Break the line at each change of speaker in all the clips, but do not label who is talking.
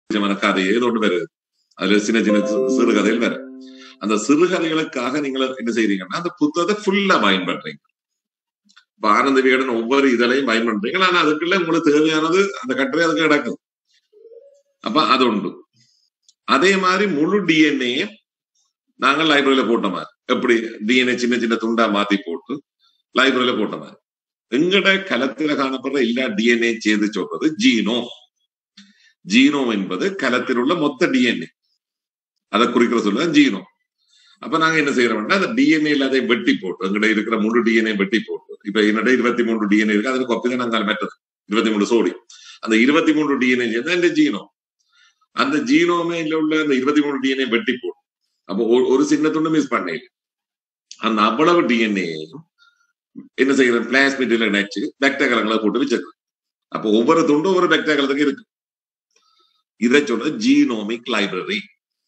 சுவாரஸ்யமான கதை ஏதோ ஒன்று வருது அதுல சின்ன சின்ன சி- சிறுகதைகள் வேற அந்த சிறுகதைகளுக்காக நீங்க என்ன செய்றீங்கன்னா அந்த புத்தகத்தை ஃபுல்லா பயன் பண்றீங்க இப்ப ஆனந்த விகடன் ஒவ்வொரு இதழையும் பயன் பண்றீங்க ஆனா அதுக்குள்ள உங்களுக்கு தேவையானது அந்த கட்டுரை அதுக்கு கிடக்கும் அப்ப அது உண்டு அதே மாதிரி முழு டிஎன்ஏ நாங்கள் லைப்ரரியில போட்ட மாதிரி எப்படி டிஎன்ஏ சின்ன சின்ன துண்டா மாத்தி போட்டு லைப்ரரியில போட்ட மாதிரி எங்கட கலத்தில காணப்படுற எல்லா டிஎன்ஏ சேர்ந்து சொல்றது ஜீனோம் ஜீனோம் என்பது கலத்தில் உள்ள மொத்த டிஎன்ஏ அதை குறிக்கிற சொல்ல ஜீனோம் அப்ப நாங்க என்ன செய்யறோம்னா அந்த டிஎன்ஏ அதை வெட்டி போட்டு எங்கிட்ட இருக்கிற முழு டிஎன்ஏ வெட்டி போட்டு இப்ப என்னோட இருபத்தி மூன்று டிஎன்ஏ இருக்கு அதுக்கு கொப்பி தான் நாங்கள் மெட்டது இருபத்தி மூணு சோடி அந்த இருபத்தி மூன்று டிஎன்ஏ சேர்ந்து இந்த ஜீனோம் அந்த ஜீனோமே உள்ள அந்த இருபத்தி மூணு டிஎன்ஏ வெட்டி போட்டு அப்போ ஒரு- ஒரு சின்ன துண்டு மிஸ் பண்ணல அந்த அவ்வளவு டிஎன்ஏயும் என்ன செய்யறேன் பிளாஸ்மிட்ல இணைச்சு பேக்டீரியாக்களை போட்டு வச்சிருக்கேன் அப்போ ஒவ்வொரு துண்டும் ஒவ்வொரு பேக்டீரியாக்களுக்கு இருக்கு இதை சொல்றது ஜீனோமிக் லைப்ரரி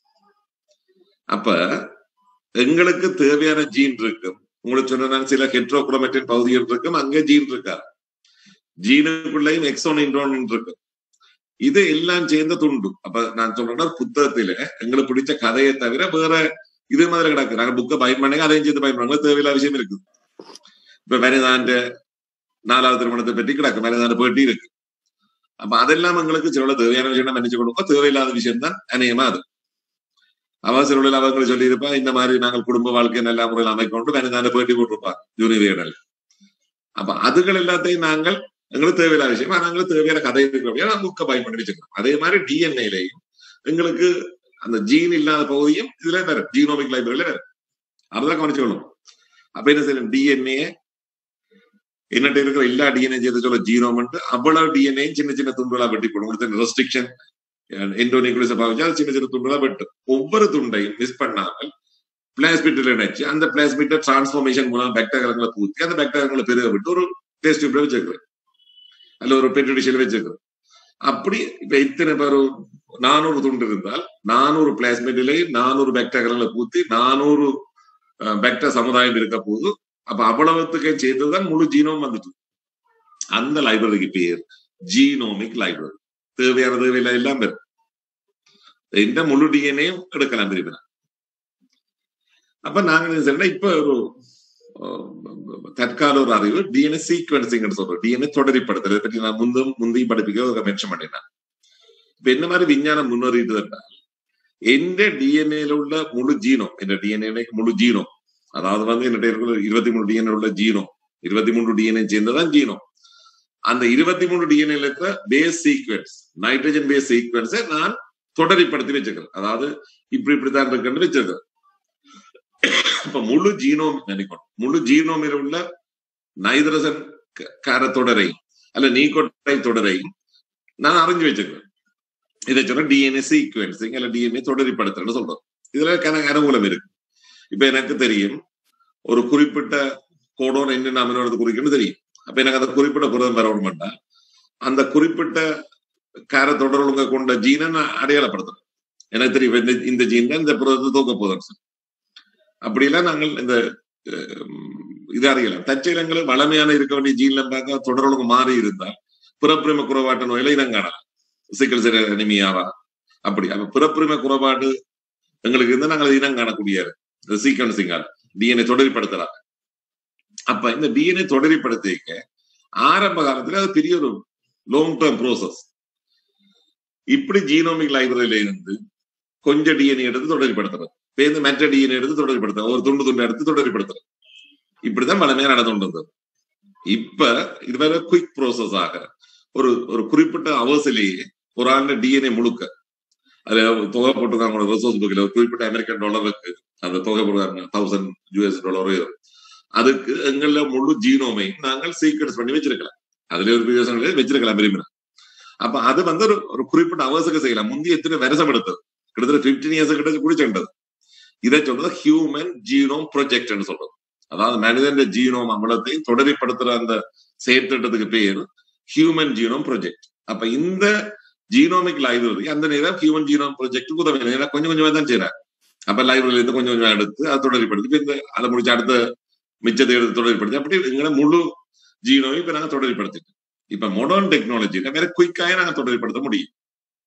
அப்ப எங்களுக்கு தேவையான ஜீன் இருக்கும் உங்களுக்கு சொன்ன சில ஹெட்ரோக்ரோமேட்டின் பகுதிகள் இருக்கும் அங்க ஜீன் இருக்கா ஜீனுக்குள்ளேயும் எக்ஸோன் இன்ட்ரோன் இருக்கு இது எல்லாம் சேர்ந்த துண்டு அப்ப நான் சொல்றேன்னா புத்தகத்துல எங்களுக்கு பிடிச்ச கதையை தவிர வேற இது மாதிரி கிடக்கு நாங்க புக்கை பயன் பண்ணுங்க அதையும் சேர்த்து பயன் பண்ணுங்க தேவையில்லாத விஷயம் இருக்கு இப்ப வனிதாண்ட நாலாவது திருமணத்தை பற்றி கிடக்கு வனிதாண்ட பேட்டி இருக்கு அப்ப அதெல்லாம் எங்களுக்கு சில தேவையான விஷயம் மன்னிச்சு கொடுக்கும் தேவையில்லாத விஷயம் தான் அநேகமா அது அவசர அவங்க சொல்லியிருப்பா இந்த மாதிரி நாங்கள் குடும்ப வாழ்க்கையை நல்ல முறையில் அமைக்கொண்டு வனிதாண்ட பேட்டி போட்டிருப்பா யூனிவேடல் அப்ப அதுகள் எல்லாத்தையும் நாங்கள் எங்களுக்கு தேவையில்லாத விஷயம் ஆனா எங்களுக்கு தேவையான கதை இருக்கிற புக்கை பயன் பண்ணி வச்சுக்கிறோம் அதே மாதிரி டிஎன்ஏலையும் எங்களுக்கு அந்த ஜீன் இல்லாத பகுதியும் இதுல வேற ஜீனோமிக் லைப்ரரியில வேற அதுதான் கவனிச்சுக்கணும் அப்ப என்ன செய்யணும் டிஎன்ஏ என்னட்ட இருக்கிற எல்லா டிஎன்ஏ சேர்த்து சொல்ல ஜீனோம் அவ்வளவு டிஎன்ஏ சின்ன சின்ன துண்டுகளா வெட்டி போடும் உங்களுக்கு ரெஸ்ட்ரிக்ஷன் எண்டோனிகுலிஸை பாவிச்சு அது சின்ன சின்ன துண்டுகளா வெட்டு ஒவ்வொரு துண்டையும் மிஸ் பண்ணாமல் பிளாஸ்மிட்டில் இணைச்சு அந்த பிளாஸ்மிட்டை டிரான்ஸ்ஃபார்மேஷன் மூலம் பேக்டீரியாக்களை பூத்தி அந்த பேக்டீரியாக்களை பெருக விட்டு ஒரு டேஸ்ட் டியூப்ல வச்சிருக்கிறேன் அல்ல ஒரு பெட்ரி டிஷ்ல வச்சிருக்கிறேன் அப்படி இப்ப இத்தனை பேர் நானூறு துண்டு இருந்தால் நானூறு பிளாஸ்மிட்டிலே நானூறு பேக்டீரியாக்களை பூத்தி நானூறு பேக்டீரியா சமுதாயம் இருக்க போது அப்ப அவ்வளவுத்துக்கு சேர்த்துதான் முழு ஜீனோம் வந்துட்டு அந்த லைப்ரரிக்கு பேர் ஜீனோமிக் லைப்ரரி தேவையான தேவையில்லை எல்லாம் பேர் இந்த முழு டிஎன்ஏயும் எடுக்கலாம் விரும்பினா அப்ப நாங்க என்ன செய்யறோம்னா இப்ப ஒரு அஹ், தற்கால ஒரு அறிவு டிஎன்ஏ சீக்வன்சிங் சொல்றோம் டிஎன்ஏ தொடரிப்படுத்தல் இதை பற்றி நான் முந்தும் முந்தையும் படிப்பிக்க மென்ஷன் பண்ணினேன் இப்ப என்ன மாதிரி விஞ்ஞானம் முன்னேறிட்டு என்றால் எந்த டிஎன்ஏல உள்ள முழு ஜீனோம் என்ற டிஎன்ஏ முழு ஜீனோம் அதாவது வந்து என்னட்ட இருக்கிற இருபத்தி மூணு டிஎன்ஏ உள்ள ஜீனோம் இருபத்தி மூணு டிஎன்ஏ சேர்ந்ததான் ஜீனோம் அந்த இருபத்தி மூணு டிஎன்ஏல இருக்கிற பேஸ் சீக்வன்ஸ் நைட்ரஜன் பேஸ் சீக்வன்ஸை நான் தொடரிப்படுத்தி வச்சிருக்கிறேன் அதாவது இப்படி இப்படித்தான் இருக்குன்னு வச்சிருக்கிறேன் இப்ப முழு ஜீனோம் நினைக்கணும் முழு ஜீனோமில் உள்ள நைட்ரஜன் க- கார தொடரை அல்ல நீக்கோட்டை தொடரை நான் அறிஞ்சு வச்சிருக்கிறேன் இதை சொன்னா டிஎன்ஏ சீக்வன்சிங் அல்ல டிஎன்ஏ தொடரிப்படுத்துறேன்னு சொல்றோம் இதுல கணக்கு அனுகூலம் இருக்கு இப்ப எனக்கு தெரியும் ஒரு குறிப்பிட்ட கோடோன் என்ன அமினோடு குறிக்கணும்னு தெரியும் அப்ப எனக்கு அந்த குறிப்பிட்ட புரதம் வரணும் மாட்டேன் அந்த குறிப்பிட்ட கார தொடர் ஒழுங்க கொண்ட ஜீனை நான் அடையாளப்படுத்துறேன் எனக்கு தெரியும் இந்த இந்த ஜீன் தான் இந்த புரதத்தை தூக்க போதும் சார் அப்படியெல்லாம் நாங்கள் இந்த அஹ், இது அறியலாம் தச்சைலங்கள் வளமையான இருக்க வேண்டிய ஜீன்ல பார்க்க தொடர் ஒழுங்கு மாறி இருந்தால் பிறப்புரிமை குறைபாட்டு நோயில இனம் காணலாம் சிக்கல் சிற அனிமியாவா அப்படி அப்ப பிறப்புரிமை குறைபாடு எங்களுக்கு இருந்தா நாங்கள் இனம் காணக்கூடிய சீக்வன்சிங்கால் டிஎன்ஏ தொடரிப்படுத்தலாம் அப்ப இந்த டிஎன்ஏ தொடரிப்படுத்திக்க ஆரம்ப காலத்துல அது பெரிய ஒரு லாங் டேர்ம் ப்ரோசஸ் இப்படி ஜீனோமிக் லைப்ரரியில இருந்து கொஞ்சம் டிஎன்ஏ எடுத்து தொடரிப்படுத்துறது இப்ப இந்த மற்ற டிஎன்ஏ எடுத்து தொடரிப்படுத்துறது ஒரு துண்டு துண்டு எடுத்து தொடரிப்படுத்துறது இப்படிதான் வளமையா நடந்து கொண்டு வந்தது இப்ப இதுவரை குயிக் ப்ரோசஸ் ஆக ஒரு ஒரு குறிப்பிட்ட அவசிலேயே ஒரு ஆண்டு டிஎன்ஏ முழுக்க அதுல தொகை போட்டிருக்காங்க ரிசோர்ஸ் புக்கில் ஒரு குறிப்பிட்ட அமெரிக்கன் டாலருக்கு அந்த தொகை போடுறாங்க தௌசண்ட் யூஎஸ் டாலரோ அதுக்கு எங்கள முழு ஜீனோமையும் நாங்கள் சீக்ரெட்ஸ் பண்ணி வச்சிருக்கலாம் அதுல ஒரு யோசனை வச்சிருக்கலாம் விரும்பினா அப்ப அது வந்து ஒரு ஒரு குறிப்பிட்ட அவசரம் செய்யலாம் முந்தி எத்தனை வருஷம் எடுத்தது கிட்டத்தட்ட பிப்டீன் இயர்ஸ் கிட்ட குடிச்சுட்டது இதை சொல்றது ஹியூமன் ஜீனோம் ப்ரொஜெக்ட்னு சொல்றது அதாவது மனிதன் ஜீனோம் அமிலத்தையும் தொடரிப்படுத்துற அந்த செயற்திட்டத்துக்கு பேர் ஹியூமன் ஜீனோம் ப்ரொஜெக்ட் அப்ப இந்த ஜீனோமிக் லைப்ரரி அந்த நேரம் ஹியூமன் ஜீனோம் ப்ரொஜெக்டுக்கு உதவி ஏன்னா கொஞ்சம் கொஞ்சமா தான் செய்யறாங்க அப்ப லைப்ரரியில இருந்து கொஞ்சம் கொஞ்சம் எடுத்து அதை தொடரிப்படுத்தி இப்ப இந்த அதை முடிச்சு அடுத்த மிச்சத்தை எடுத்து தொடரிப்படுத்தி அப்படி எங்களை முழு ஜீனோவை இப்ப நாங்க தொடரிப்படுத்திட்டோம் இப்ப மாடர்ன் டெக்னாலஜியில வேற குயிக்காக நாங்க தொடரிப்படுத்த முடியும்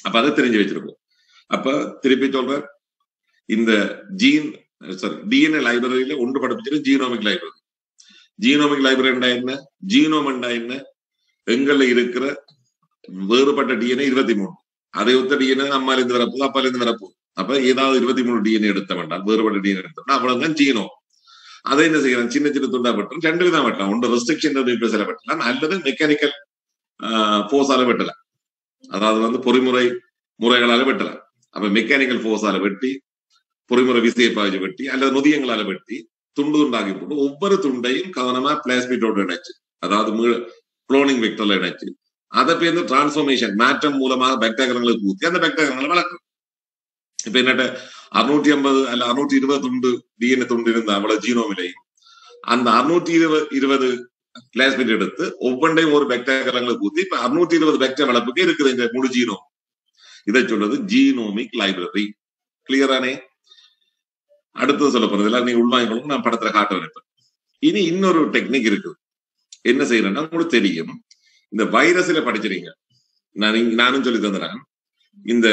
அப்ப அதை தெரிஞ்சு வச்சிருக்கோம் அப்ப திருப்பி சொல்றேன் இந்த ஜீன் சாரி டிஎன்ஏ லைப்ரரியில ஒன்று படிப்பிச்சிருக்கு ஜீனோமிக் லைப்ரரி ஜீனோமிக் லைப்ரரி என்ன ஜீனோம் என்ன எங்கள்ல இருக்கிற வேறுபட்ட டிஎன்ஏ இருபத்தி மூணு அதை ஒத்த டிஎன்ஏ அம்மால இருந்து வரப்போகுது அப்பால இருந்து வரப்போகுது அப்ப ஏதாவது இருபத்தி மூணு டிஎன்ஏ எடுத்த வேண்டாம் வேறுபட்ட டிஎன்ஏ எடுத்தோம்னா அவ்வளவுதான் ஜீனோம் அதை என்ன செய்யலாம் சின்ன சின்ன துண்டா வெட்டலாம் ரெண்டு விதம் வெட்டலாம் ஒன்று ரெஸ்ட்ரிக்ஷன் நியூக்ளியஸில் வெட்டலாம் அல்லது மெக்கானிக்கல் ஃபோர்ஸால வெட்டலாம் அதாவது வந்து பொறிமுறை முறைகளால வெட்டலாம் அப்ப மெக்கானிக்கல் ஃபோர்ஸால வெட்டி பொறிமுறை விசையை பாய்ச்சி வெட்டி அல்லது நொதியங்களால வெட்டி துண்டு துண்டாக்கி போட்டு ஒவ்வொரு துண்டையும் கவனமா பிளாஸ்மிட்டோட இணைச்சு அதாவது குளோனிங் வெக்டர்ல இணைச்சு அதை பேருந்து டிரான்ஸ்ஃபர்மேஷன் மாற்றம் மூலமாக பெக்டகரங்களுக்கு ஊத்தி அந்த பெக்டகரங்களை வளர்க்கும் இப்ப என்னட்ட அறுநூற்றி ஐம்பது அல்ல அறுநூற்றி இருபது துண்டு டிஎன்ஏ துண்டு இருந்த அவ்வளவு ஜீனோமிலையும் அந்த அறுநூற்றி இருபது இருபது பிளாஸ்மிட் எடுத்து ஒவ்வொன்றையும் ஒரு பெக்டகரங்களுக்கு ஊத்தி இப்ப அறுநூற்றி இருபது பெக்டர் வளர்ப்புக்கு இருக்குது இந்த முழு ஜீனோம் இதை சொல்றது ஜீனோமிக் லைப்ரரி கிளியரானே அடுத்தது சொல்ல போறது எல்லாம் நீங்க உள்வாங்கிக்கணும் நான் படத்துல காட்ட வைப்பேன் இனி இன்னொரு டெக்னிக் இருக்குது என்ன செய்யறேன்னா உங்களுக்கு தெரியும் இந்த வைரஸ்ல படிச்சிருங்க நான் நானும் சொல்லி தந்துறேன் இந்த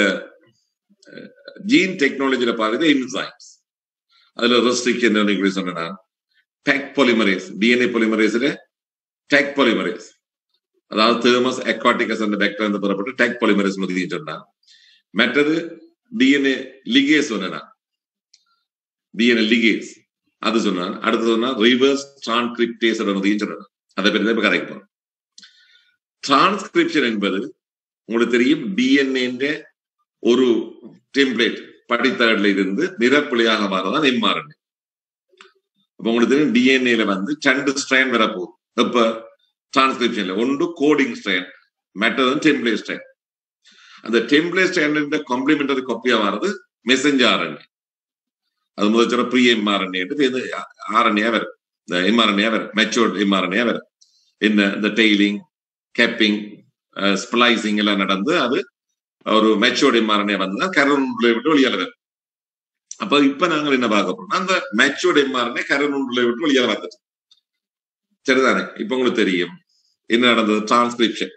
ஜீன் டெக்னாலஜியில பாருங்க என்சைம்ஸ் அதுல ரெஸ்ட்ரிக்ஷன் நீங்க சொன்னா டெக் பொலிமரேஸ் டிஎன்ஏ பொலிமரேஸ்ல டெக் பொலிமரேஸ் அதாவது தேர்மஸ் அக்வாட்டிகஸ் அந்த பேக்டர் இருந்து பெறப்பட்ட டெக் பொலிமரேஸ் நொதி சொன்னா மற்றது டிஎன்ஏ லிகேஸ் சொன்னா டிஎன்ஏ லிகேஸ் அது சொன்னான் அடுத்து சொன்னா ரிவர்ஸ் டிரான்ஸ்கிரிப்டேஸ் நொதின்னு சொன்னான் அதை பற்றி தான் இப்ப கரைக்கு போறோம் டிரான்ஸ்கிரிப்ஷன் என்பது உங்களுக்கு தெரியும் டிஎன்ஏ ஒரு டெம்ப்ளேட் படித்தகடுல இருந்து நிறப்பிழையாக மாறதான் எம்ஆர்என்ஏ அப்ப உங்களுக்கு தெரியும் டிஎன்ஏல வந்து ரெண்டு ஸ்ட்ரைன் வரப்போகுது இப்ப டிரான்ஸ்கிரிப்ஷன்ல ஒன்று கோடிங் ஸ்ட்ரைன் மற்றது டெம்ப்ளேட் ஸ்ட்ரைன் அந்த டெம்ப்ளேட் ஸ்ட்ரைன் காம்ப்ளிமெண்டரி காப்பியா வர்றது மெசஞ்சர் ஆர்என்ஏ அது முதல் சொல்ற ப்ரீ எம்ஆர்என்ஏ ஆர்என்ஏ வரும் இந்த எம்ஆர்என்ஏ வரும் மெச்சோர்ட் எம்ஆர்என்ஏ வரும் என்ன இந்த டெய்லிங் கேப்பிங் ஸ்பிளைசிங் எல்லாம் நடந்து அது ஒரு மெச்சோர்ட் எம்ஆர்என்ஏ வந்து கருணுள்ள விட்டு வெளியால வரும் அப்ப இப்ப நாங்கள் என்ன பார்க்க போறோம் அந்த மெச்சோர்ட் எம்ஆர்என்ஏ கருணுள்ள விட்டு வெளியால வந்துச்சு சரிதானே இப்ப உங்களுக்கு தெரியும் என்ன நடந்தது டிரான்ஸ்கிரிப்ஷன்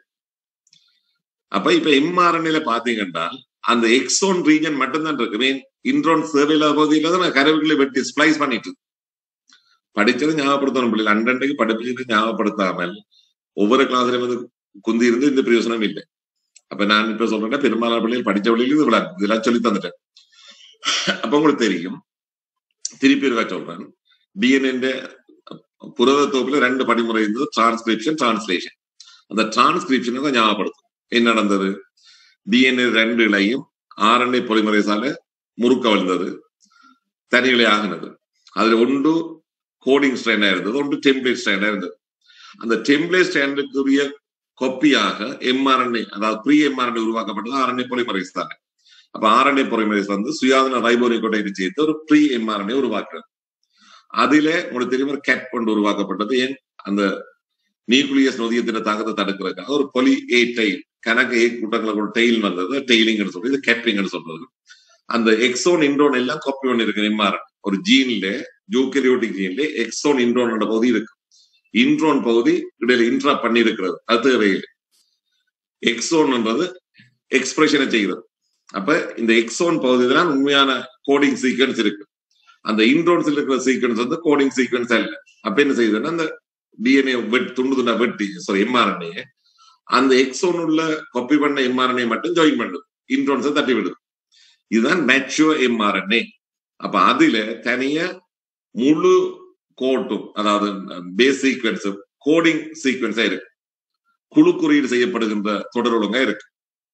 அப்ப இப்ப எம்ஆர்என்ஏல பாத்தீங்கன்னா அந்த எக்ஸோன் ரீஜன் மட்டும்தான் இருக்கு மீன் இன்ட்ரோன் சேவையில பகுதியில தான் கருவுகளை வெட்டி ஸ்பிளைஸ் பண்ணிட்டு படிச்சது ஞாபகப்படுத்தணும் பிள்ளை அண்டன்றைக்கு படிப்பிச்சது ஞாபகப்படுத்தாமல் ஒவ்வொரு கிளாஸ்லயும் வந்து குந்தி இருந்து இந்த பிரயோசனம் இல்லை அப்ப நான் இப்ப சொல்றேன் பெரும்பாலான பிள்ளைகள் படிச்ச பிள்ளைகள் இது விளையாடு இதெல்லாம் சொல்லி தந்துட்டேன் அப்ப உங்களுக்கு தெரியும் திருப்பி இருக்கா சொல்றேன் டிஎன்ஏ புரத தொகுப்புல ரெண்டு படிமுறை இருந்தது டிரான்ஸ்கிரிப்ஷன் டிரான்ஸ்லேஷன் அந்த டிரான்ஸ்கிரிப்ஷனை தான் ஞாபகப்படுத்தும் என்ன நடந்தது டிஎன்ஏ ரெண்டு இலையும் ஆர்என்ஏ பொலிமரேசால முறுக்க வந்தது தனி இலை ஆகினது அதுல ஒன்று கோடிங் ஸ்ட்ரைனா இருந்தது ஒன்று டெம்ப்ளேட் ஸ்ட்ரைனா இருந்தது அந்த டெம்ப்ளேட் ஸ்ட்ரைண்டுக்குரிய கொப்பியாக எம்ஆர்என்ஏ அதாவது ப்ரீ எம்ஆர்என்ஏ உருவாக்கப்பட்டது ஆர்என்ஏ பொலிமரேஸ் தானே அப்ப ஆர்என்ஏ பொலிமரேஸ் வந்து சுயாதன ரைபோனிகோட்டை சேர்த்து ஒரு ப்ரீ எம்ஆர்என்ஏ உருவாக்குறது அதுல உங்களுக்கு தெரியும் ஒரு கேட் கொண்டு உருவாக்கப்பட்டது ஏன் அந்த நியூக்ளியஸ் நொதியத்தின தாக்கத்தை தடுக்கிறதுக்காக ஒரு பொலி ஏ டெயில் கணக்கு ஏ கூட்டங்களை கூட டெயில் வந்தது டெய்லிங் சொல்றது கேப்பிங் சொல்றது அந்த எக்ஸோன் இன்ட்ரோன் எல்லாம் காப்பி ஒன்று இருக்கு எம்ஆர்என் ஒரு ஜீன்ல ஜூக்கரியோட்டிக் ஜீன்ல எக்ஸோன் இன்ட்ரோன் பகுதி இருக்கு இன்ட்ரோன் பகுதி இடையில இன்ட்ரா பண்ணி இருக்கிறது அது தேவையில்லை எக்ஸோன்ன்றது எக்ஸ்பிரஷனை செய்கிறது அப்ப இந்த எக்ஸோன் பகுதி தான் உண்மையான கோடிங் சீக்வன்ஸ் இருக்கு அந்த இன்ட்ரோன்ஸ்ல இருக்கிற சீக்வன்ஸ் வந்து கோடிங் சீக்வன்ஸ் அல்ல அப்ப என்ன செய்யுதுன்னா அந்த டிஎன்ஏ வெட் துண்டு துண்டா வெட்டி சாரி எம்ஆர்என்ஏ அந்த எக்ஸோன் உள்ள காப்பி பண்ண எம்ஆர்என்ஏ மட்டும் ஜாயின் பண்ணுது இன்ட்ரோன்ஸை தட்டி விடுது இதுதான் மேச்சுவ எம்ஆர்என்ஏ அப்ப அதுல தனிய முழு கோட்டும் அதாவது பேஸ் சீக்வன்ஸும் கோடிங் சீக்வன்ஸா இருக்கு குழு குறியீடு செய்யப்படுகின்ற தொடர் ஒழுங்கா இருக்கு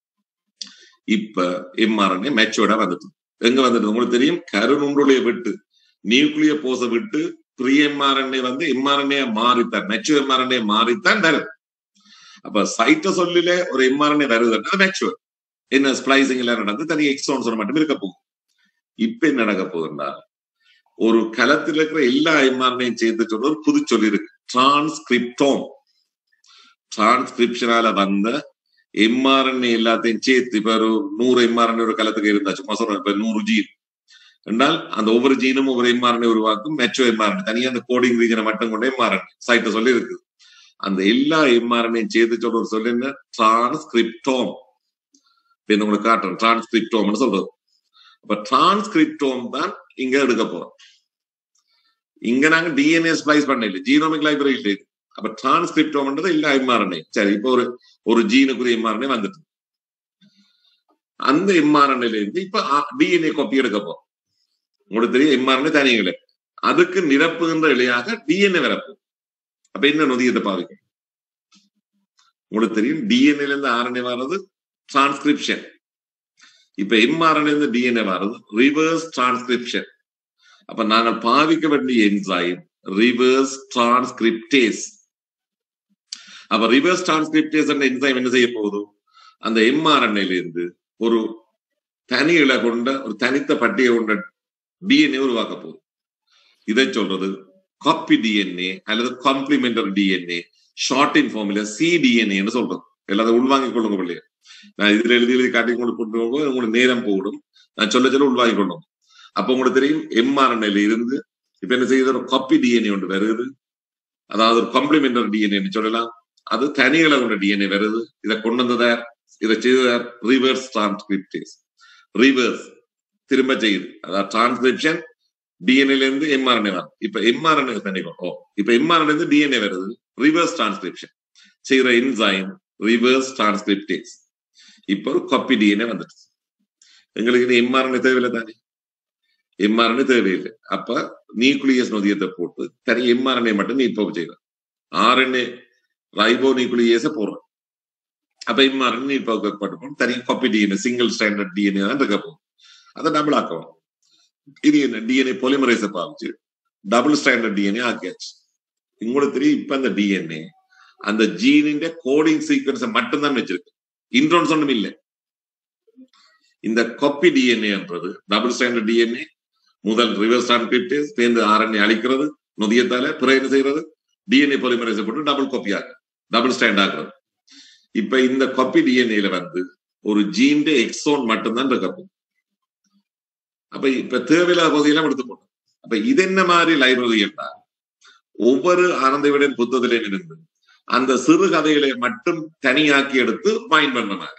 இப்ப எம்ஆர்என்ஏ மெச்சோர்டா வந்துட்டு எங்க வந்துட்டு உங்களுக்கு தெரியும் கருநுண்டுளைய விட்டு நியூக்ளிய போச விட்டு ப்ரீ எம்ஆர்என்ஏ வந்து எம்ஆர்என்ஏ மாறித்தான் மெச்சு எம்ஆர்என்ஏ மாறித்தான் வருது அப்ப சைட்ட சொல்லில ஒரு எம்ஆர்என்ஏ வருதுன்றது மெச்சுவர் என்ன ஸ்பிளைசிங் எல்லாம் நடந்து தனி எக்ஸோன்ஸ் மட்டும் இருக்க போகுது இப்ப என்ன நடக்க போகுதுன்னா ஒரு களத்தில் இருக்கிற எல்லா எம்ஆர்என்ஏயும் சேர்த்து சொல்ற ஒரு புது சொல்லி இருக்கு டிரான்ஸ்கிரிப்டோம் டிரான்ஸ்கிரிப்ஷனால வந்த எம்ஆர்என்ஏ எல்லாத்தையும் சேர்த்து இப்ப ஒரு நூறு எம்ஆர்என்ஏ ஒரு களத்துக்கு இருந்தா சும்மா சொல்றேன் இப்ப நூறு ஜீன் என்றால் அந்த ஒவ்வொரு ஜீனும் ஒவ்வொரு எம்ஆர்என்ஏ உருவாக்கும் மெச்சோ எம்ஆர்என்ஏ தனியா அந்த கோடிங் ரீஜனை மட்டும் கொண்டு எம்ஆர்என்ஏ சைட்ட சொல்லி இருக்கு அந்த எல்லா எம்ஆர்என்ஏயும் சேர்த்து சொல்ற ஒரு சொல்லி என்ன டிரான்ஸ்கிரிப்டோம் இப்ப உங்களுக்கு காட்டுறேன் டிரான்ஸ்கிரிப்டோம்னு சொல்றது அப்ப டிரான்ஸ்கிரிப்டோம் தான் இங்க எடுக்க போறோம் இங்க நாங்க டிஎன்ஏ ஸ்பைஸ் பண்ண இல்லை ஜீனோமிக் லைப்ரரி இல்லை இது. அப்ப டிரான்ஸ்கிரிப்டோம்ன்றது இல்ல எம்ஆர்என்ஏ சரி இப்போ ஒரு ஒரு ஜீனுக்குரிய எம்ஆர்என்ஏ வந்துட்டு அந்த எம்ஆர்என்ஏல இருந்து இப்ப டிஎன்ஏ காப்பி எடுக்க போறோம் உங்களுக்கு தெரியும் எம்ஆர்என்ஏ தனியங்களே அதுக்கு நிரப்புகின்ற இலையாக டிஎன்ஏ வரப்பு அப்ப என்ன நொதியத்தை பாதிக்கும் உங்களுக்கு தெரியும் டிஎன்ஏல இருந்து ஆர்என்ஏ வர்றது டிரான்ஸ்கிரிப்ஷன் இப்ப எம்ஆர்என்ஏ இருந்து டிஎன்ஏ வர்றது ரிவர்ஸ் டிரான்ஸ்கிரிப்ஷன் அப்ப நாங்கள் பாவிக்க வேண்டிய என்சைம் ரிவர்ஸ் டிரான்ஸ்கிரிப்டேஸ் அப்ப ரிவர்ஸ் டிரான்ஸ்கிரிப்டேஸ் என்ற என்சைம் என்ன செய்ய போகுது அந்த எம்ஆர்என்ஏல இருந்து ஒரு தனி இலை கொண்ட ஒரு தனித்த பட்டியை கொண்ட டிஎன்ஏ உருவாக்க போகுது இதை சொல்றது காப்பி டிஎன்ஏ அல்லது complementary DNA short in formula சிடிஎன்ஏன்னு சொல்றது எல்லாத்தையும் உள்வாங்கிக் கொள்ளுங்க பிள்ளைய நான் இதுல எழுதி எழுதி காட்டி உங்களுக்கு கொண்டு போகும்போது உங்களுக்கு நேரம் போடும் நான் சொல்ல சொல்ல உள்வாங்கிக் கொள்ளும் அப்ப உங்களுக்கு தெரியும் எம்ஆர்என்ஏல இருந்து இப்ப என்ன செய்யுது ஒரு காப்பி டிஎன்ஏ ஒன்று வருது அதாவது ஒரு காம்ப்ளிமெண்டரி டிஎன்ஏன்னு சொல்லலாம் அது தனிகளை கொண்ட டிஎன்ஏ வருது இதை கொண்டு வந்ததார் இதை செய்ததார் ரிவர்ஸ் டிரான்ஸ்கிரிப்டேஸ் ரிவர்ஸ் திரும்ப செய்யுது அதாவது டிரான்ஸ்கிரிப்ஷன் டிஎன்ஏல இருந்து எம்ஆர்என்ஏ வரும் இப்ப எம்ஆர்என்ஏ தனிக்கும் ஓ இப்ப எம்ஆர்என்ஏ இருந்து டிஎன்ஏ வருது ரிவர்ஸ் டிரான்ஸ்கிரிப்ஷன் செய்யற என்சைம் ரிவர்ஸ் டிரான்ஸ்கிரிப்டேஸ் இப்ப ஒரு காப்பி டிஎன்ஏ வந்துட்டு எங்களுக்கு இது எம்ஆர்என்ஏ தேவையில்லை தானே எம்ஆர்என்ஏ தேவையில்லை அப்ப நியூக்ளியஸ் நொதியத்தை போட்டு தனி எம்ஆர்என்ஏ மட்டும் நீ இப்போ செய்வேன் ஆர்என்ஏ ரைபோ நியூக்ளியஸை போடுறோம் அப்ப எம்ஆர்என்ஏ நீ பட்டு தனி copy DNA single stranded DNA தான் இருக்க போகும் அதை டபுள் ஆக்குவோம் இது என்ன டிஎன்ஏ பொலிமரைஸை பாவிச்சு டபுள் ஸ்டாண்டர்ட் டிஎன்ஏ ஆக்கியாச்சு உங்களுக்கு தெரியும் இப்ப அந்த டிஎன்ஏ அந்த ஜீனின் கோடிங் சீக்வன்ஸை மட்டும்தான் வச்சிருக்கு இன்ட்ரோன்ஸ் ஒன்றும் இல்லை இந்த காப்பி டிஎன்ஏன்றது டபுள் ஸ்டாண்டர்ட் டிஎன்ஏ முதல் ரிவர்ஸ் டிரான்ஸ்கிரிப்டேஸ் சேர்ந்து ஆர்என்ஏ அழிக்கிறது நொதியத்தால பிறகு என்ன செய்யறது டிஎன்ஏ பொலிமரைஸை போட்டு டபுள் காப்பி ஆகுது டபுள் ஸ்டாண்ட் ஆகுறது இப்ப இந்த காப்பி டிஎன்ஏல வந்து ஒரு ஜீன்ட எக்ஸோன் மட்டும்தான் இருக்க போகுது அப்ப இப்ப தேவையில்லாத பகுதியெல்லாம் எடுத்து போட்டோம் அப்ப இது என்ன மாதிரி லைப்ரரி என்றால் ஒவ்வொரு ஆனந்தவிடன் புத்தகத்திலே இருந்து அந்த சிறு கதைகளை மட்டும் தனியாக்கி எடுத்து மைண்ட் பண்ண மாதிரி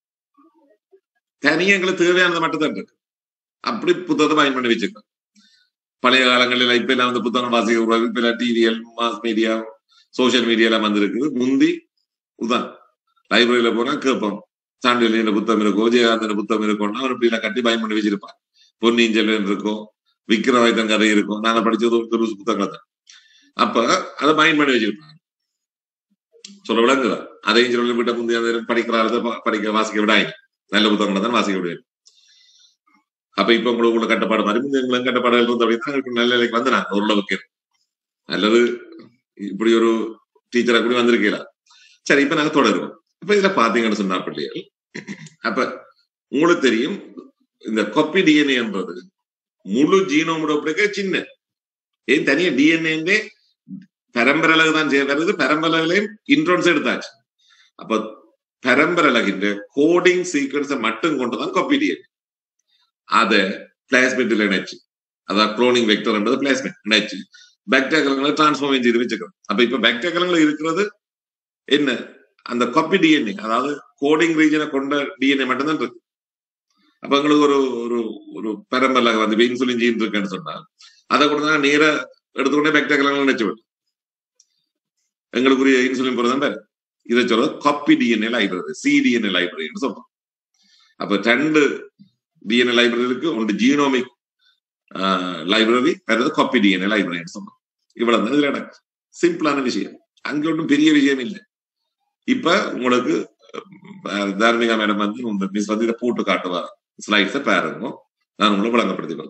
தனியா எங்களுக்கு தேவையானது மட்டும் தான் இருக்கு அப்படி புத்தகத்தை மைண்ட் பண்ணி வச்சிருக்கோம் பழைய காலங்களில் இப்ப எல்லாம் வந்து புத்தகம் வாசிக்க இப்ப எல்லாம் டிவிஎல் மாஸ் மீடியா சோசியல் மீடியா எல்லாம் வந்திருக்குது முந்தி உதான் லைப்ரரியில போனா கேட்போம் சாண்டிலியின் புத்தகம் இருக்கும் விஜயகாந்தன் புத்தகம் இருக்கும்னா அவர் இப்படி கட்டி பயம் பண்ணி வச்சிருப்பான் பொன்னியின் செல்வன் இருக்கும் விக்ரமாதித்தன் கதை இருக்கும் நாங்க படிச்சது ஒரு புத்தகங்களை தான் அப்ப அதை மைண்ட் பண்ணி வச்சிருப்பாங்க சொல்ல விளங்குதா அதையும் சொல்ல விட்ட முந்தைய நேரம் படிக்கிறாரு படிக்க வாசிக்க விடாங்க நல்ல புத்தகங்களை தான் வாசிக்க விடுவேன் அப்ப இப்ப உங்களுக்கு உள்ள கட்டப்பாடு மாதிரி முந்தைய கட்டப்பாடு இருந்து அப்படின்னா நல்ல நிலைக்கு வந்து நான் ஓரளவுக்கு அல்லது இப்படி ஒரு டீச்சரா கூட வந்திருக்கீங்களா சரி இப்ப நாங்க தொடருவோம் இப்ப இதுல பாத்தீங்கன்னு சொன்னா பிள்ளைகள் அப்ப உங்களுக்கு தெரியும் இந்த கொப்பி டிஎன்ஏன்றது முழு ஜீனோமோட பிடிக்க சின்ன ஏன் தனியா டிஎன்ஏ പരമ്പരലക താൻ ചെയ്തത് പരമ്പരലയും ഇൻട്രോൺസ് എടുത്താച്ച് അപ്പൊ പരമ്പരലകിന്റെ കോഡിംഗ് സീക്വൻസ് മട്ടും കൊണ്ടുதான் കോപ്പി ചെയ്യാൻ അത് പ്ലേസ്മെന്റിൽ ഇണച്ച് അതാ ക്ലോണിംഗ് വെക്ടർ എന്നത് പ്ലേസ്മെന്റ് ഇണച്ച് ബാക്ടീരിയകളെ டிரான்ஸ்ஃபார்ம் செய்து வச்சுக்கிறோம் அப்ப இப்ப பாக்டீரியாக்கள் இருக்கிறது என்ன அந்த காப்பி டிஎன்ஏ அதாவது கோடிங் ரீஜனை கொண்ட டிஎன்ஏ மட்டும்தான் இருக்கு அப்ப எங்களுக்கு ஒரு ஒரு ஒரு பரம்பரில் வந்து இன்சுலின் ஜீன் இருக்குன்னு சொன்னா அதை கூட நேர எடுத்துக்கொண்டே பாக்டீரியாக்கள் நினைச்சு விட்டு எங்களுக்குரிய இன்சுலின் போறதான் பேரு இதை சொல்றது காப்பி டிஎன்ஏ லைப்ரரி சிடிஎன்ஏ லைப்ரரின்னு சொல்றோம் அப்ப ரெண்டு டிஎன்ஏ லைப்ரரி இருக்கு ஒன்று ஜீனோமிக் லைப்ரரி வேறது காப்பி டிஎன்ஏ லைப்ரரின்னு சொல்றோம் இவ்வளவு தான் இதுல நடக்கு சிம்பிளான விஷயம் அங்க ஒன்றும் பெரிய விஷயம் இல்லை இப்ப உங்களுக்கு தார்மிகா மேடம் வந்து மிஸ் வந்து இதை போட்டு காட்டுவா ஸ்லைட்ஸை பாருங்க நான் உங்களை விளங்கப்படுத்தி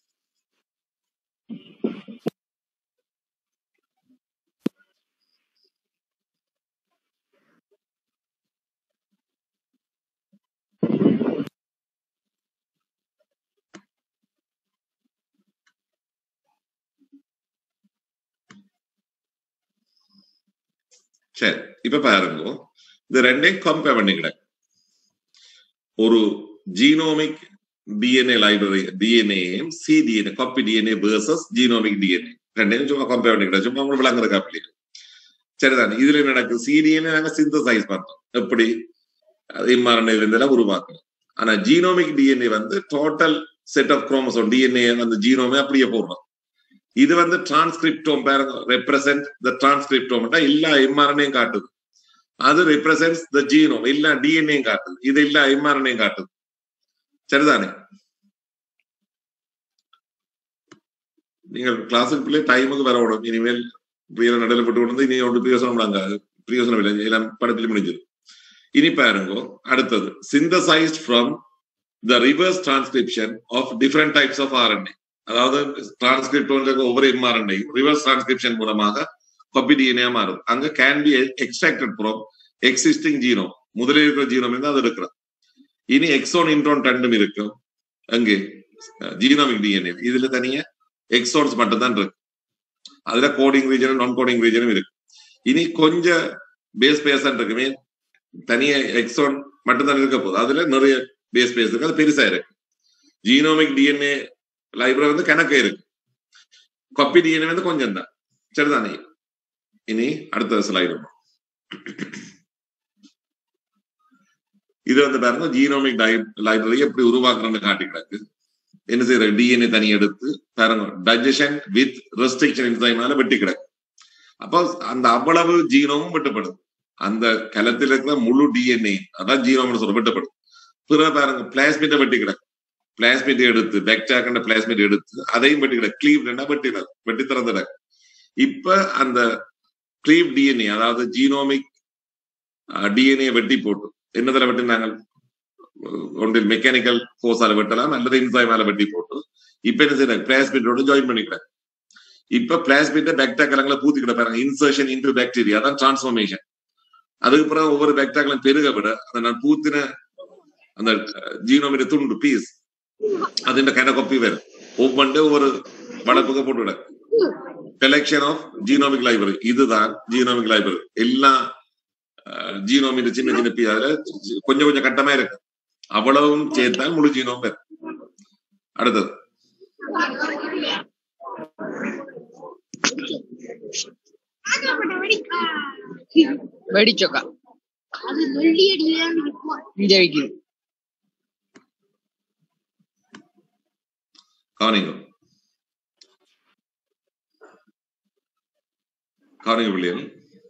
சரி இப்ப பாருங்க இது ரெண்டையும் கம்பேர் பண்ணிக்கிட ஒரு ஜீனோமிக் டிஎன்ஏ லைப்ரரி டிஎன்ஏயும் cDNA copy DNA versus genomic DNA ரெண்டையும் சும்மா கம்பேர் பண்ணிக்கிட சும்மா உங்களுக்கு விளங்குற காப்பி சரிதான் இதுல நடக்கு சிடிஎன்ஏ நாங்க சிந்தசைஸ் பண்றோம் எப்படி எம்ஆர்என்ஏ இருந்தெல்லாம் உருவாக்குறோம் ஆனா ஜீனோமிக் டிஎன்ஏ வந்து total set of chromosome DNA வந்து ஜீனோமே அப்படியே போடுறோம் இது வந்து டிரான்ஸ்கிரிப்டோம் பாருங்க ரெப்ரசென்ட் த டிரான்ஸ்கிரிப்டோம் எல்லா எம்ஆர்என்ஏயும் காட்டுது அது ரெப்ரசென்ட்ஸ் த ஜீனோம் எல்லா டிஎன்ஏயும் காட்டுது இது எல்லா எம்ஆர்என்ஏயும் காட்டுது சரிதானே நீங்கள் கிளாஸுக்கு பிள்ளை டைமுக்கு வரணும் இனிமேல் பிரியர நடுவில் போட்டு கொண்டு இனி ஒன்று பிரியோசனம் நாங்க பிரியோசனம் இல்லை எல்லாம் படத்தில் முடிஞ்சது இனி பாருங்க அடுத்தது synthesized from the reverse transcription of different types of RNA அதாவது டிரான்ஸ்கிரிப்டோன்ல ஒவ்வொரு எம்ஆர்என்ஏ ரிவர்ஸ் டிரான்ஸ்கிரிப்ஷன் மூலமாக காப்பி டிஎன்ஏ மாறுது அங்க can be extracted from existing genome முதலில் இருக்கிற ஜீனோம் இருந்து அது இருக்கிறது இனி எக்ஸோன் இன்ட்ரோன் ரெண்டும் இருக்கும் அங்கே ஜீனோமிக் டிஎன்ஏ இதுல தனியா எக்ஸோன்ஸ் மட்டும்தான் இருக்கு அதுல கோடிங் ரீஜனும் நான் கோடிங் ரீஜனும் இருக்கு இனி கொஞ்சம் பேஸ் பேஸா இருக்குமே தனியா எக்ஸோன் மட்டும்தான் இருக்க போகுது அதுல நிறைய பேஸ் பேஸ் இருக்கு அது பெருசா இருக்கு ஜீனோமிக் டிஎன்ஏ லைப்ரரி வந்து கணக்கு இருக்கு காப்பி டிஎன்ஏ வந்து கொஞ்சம் தான் சரிதானே இனி அடுத்த ஸ்லைடு இது வந்து பாருங்க ஜீனோமிக் லைப்ரரி எப்படி உருவாக்குறேன்னு காட்டி கிடக்கு என்ன செய்யற டிஎன்ஏ தனி எடுத்து பாருங்க டைஜஷன் வித் ரெஸ்ட்ரிக்ஷன் என்சைமால வெட்டி கிடக்கு அப்போ அந்த அவ்வளவு ஜீனோமும் வெட்டப்படுது அந்த கலத்தில் இருக்கிற முழு டிஎன்ஏ அதான் ஜீனோம்னு சொல்ல வெட்டப்படுது பிறகு பாருங்க பிளாஸ்மிட்டை வெட்டி கிடக்கு பிளாஸ்மிட் எடுத்து பேக்டாக்கண்ட பிளாஸ்மிட் எடுத்து அதையும் வெட்டி கிடக்கு கிளீவ் ரெண்டா வெட்டி வெட்டி திறந்துட இப்ப அந்த கிளீவ் டிஎன்ஏ அதாவது ஜீனோமிக் டிஎன்ஏ வெட்டி போட்டு என்னதுல வெட்டினாங்க ஒன்றில் மெக்கானிக்கல் ஃபோர்ஸால வெட்டலாம் அல்லது இன்சைமால வெட்டி போட்டு இப்ப என்ன செய்யறாங்க பிளாஸ்மிட்டோட ஜாயின் பண்ணிக்கிறாங்க இப்ப பிளாஸ்மிட்ட பேக்டாக்கலங்களை பூத்தி கிடப்பாங்க இன்சர்ஷன் இன்டு பாக்டீரியா அதான் டிரான்ஸ்ஃபர்மேஷன் அதுக்கு பிறகு ஒவ்வொரு பேக்டாக்கலும் பெருக விட அந்த நான் பூத்தின அந்த ஜீனோமிட துண்டு பீஸ் അതിന്റെ കനകൊപ്പി വരും ഒவ்வொன்று ஒரு வளப்புக்கு போட்டு விட கலெக்ஷன் ஆஃப் ஜீனோமிக் லைப்ரரி இதுதான் ஜீனோமிக் லைப்ரரி எல்லா ஜீனோமின் சின்ன சின்ன பீ அதுல கொஞ்சம் கொஞ்சம் கட்டமா இருக்கு அவ்வளவும் சேர்த்தால் முழு ஜீனோம் பேர் அடுத்தது
வெடிச்சோக்கா
அது வெள்ளி அடியில இருக்கும்
இங்க வைக்குது
கவனிங்க கவனிங்க பிள்ளைகள்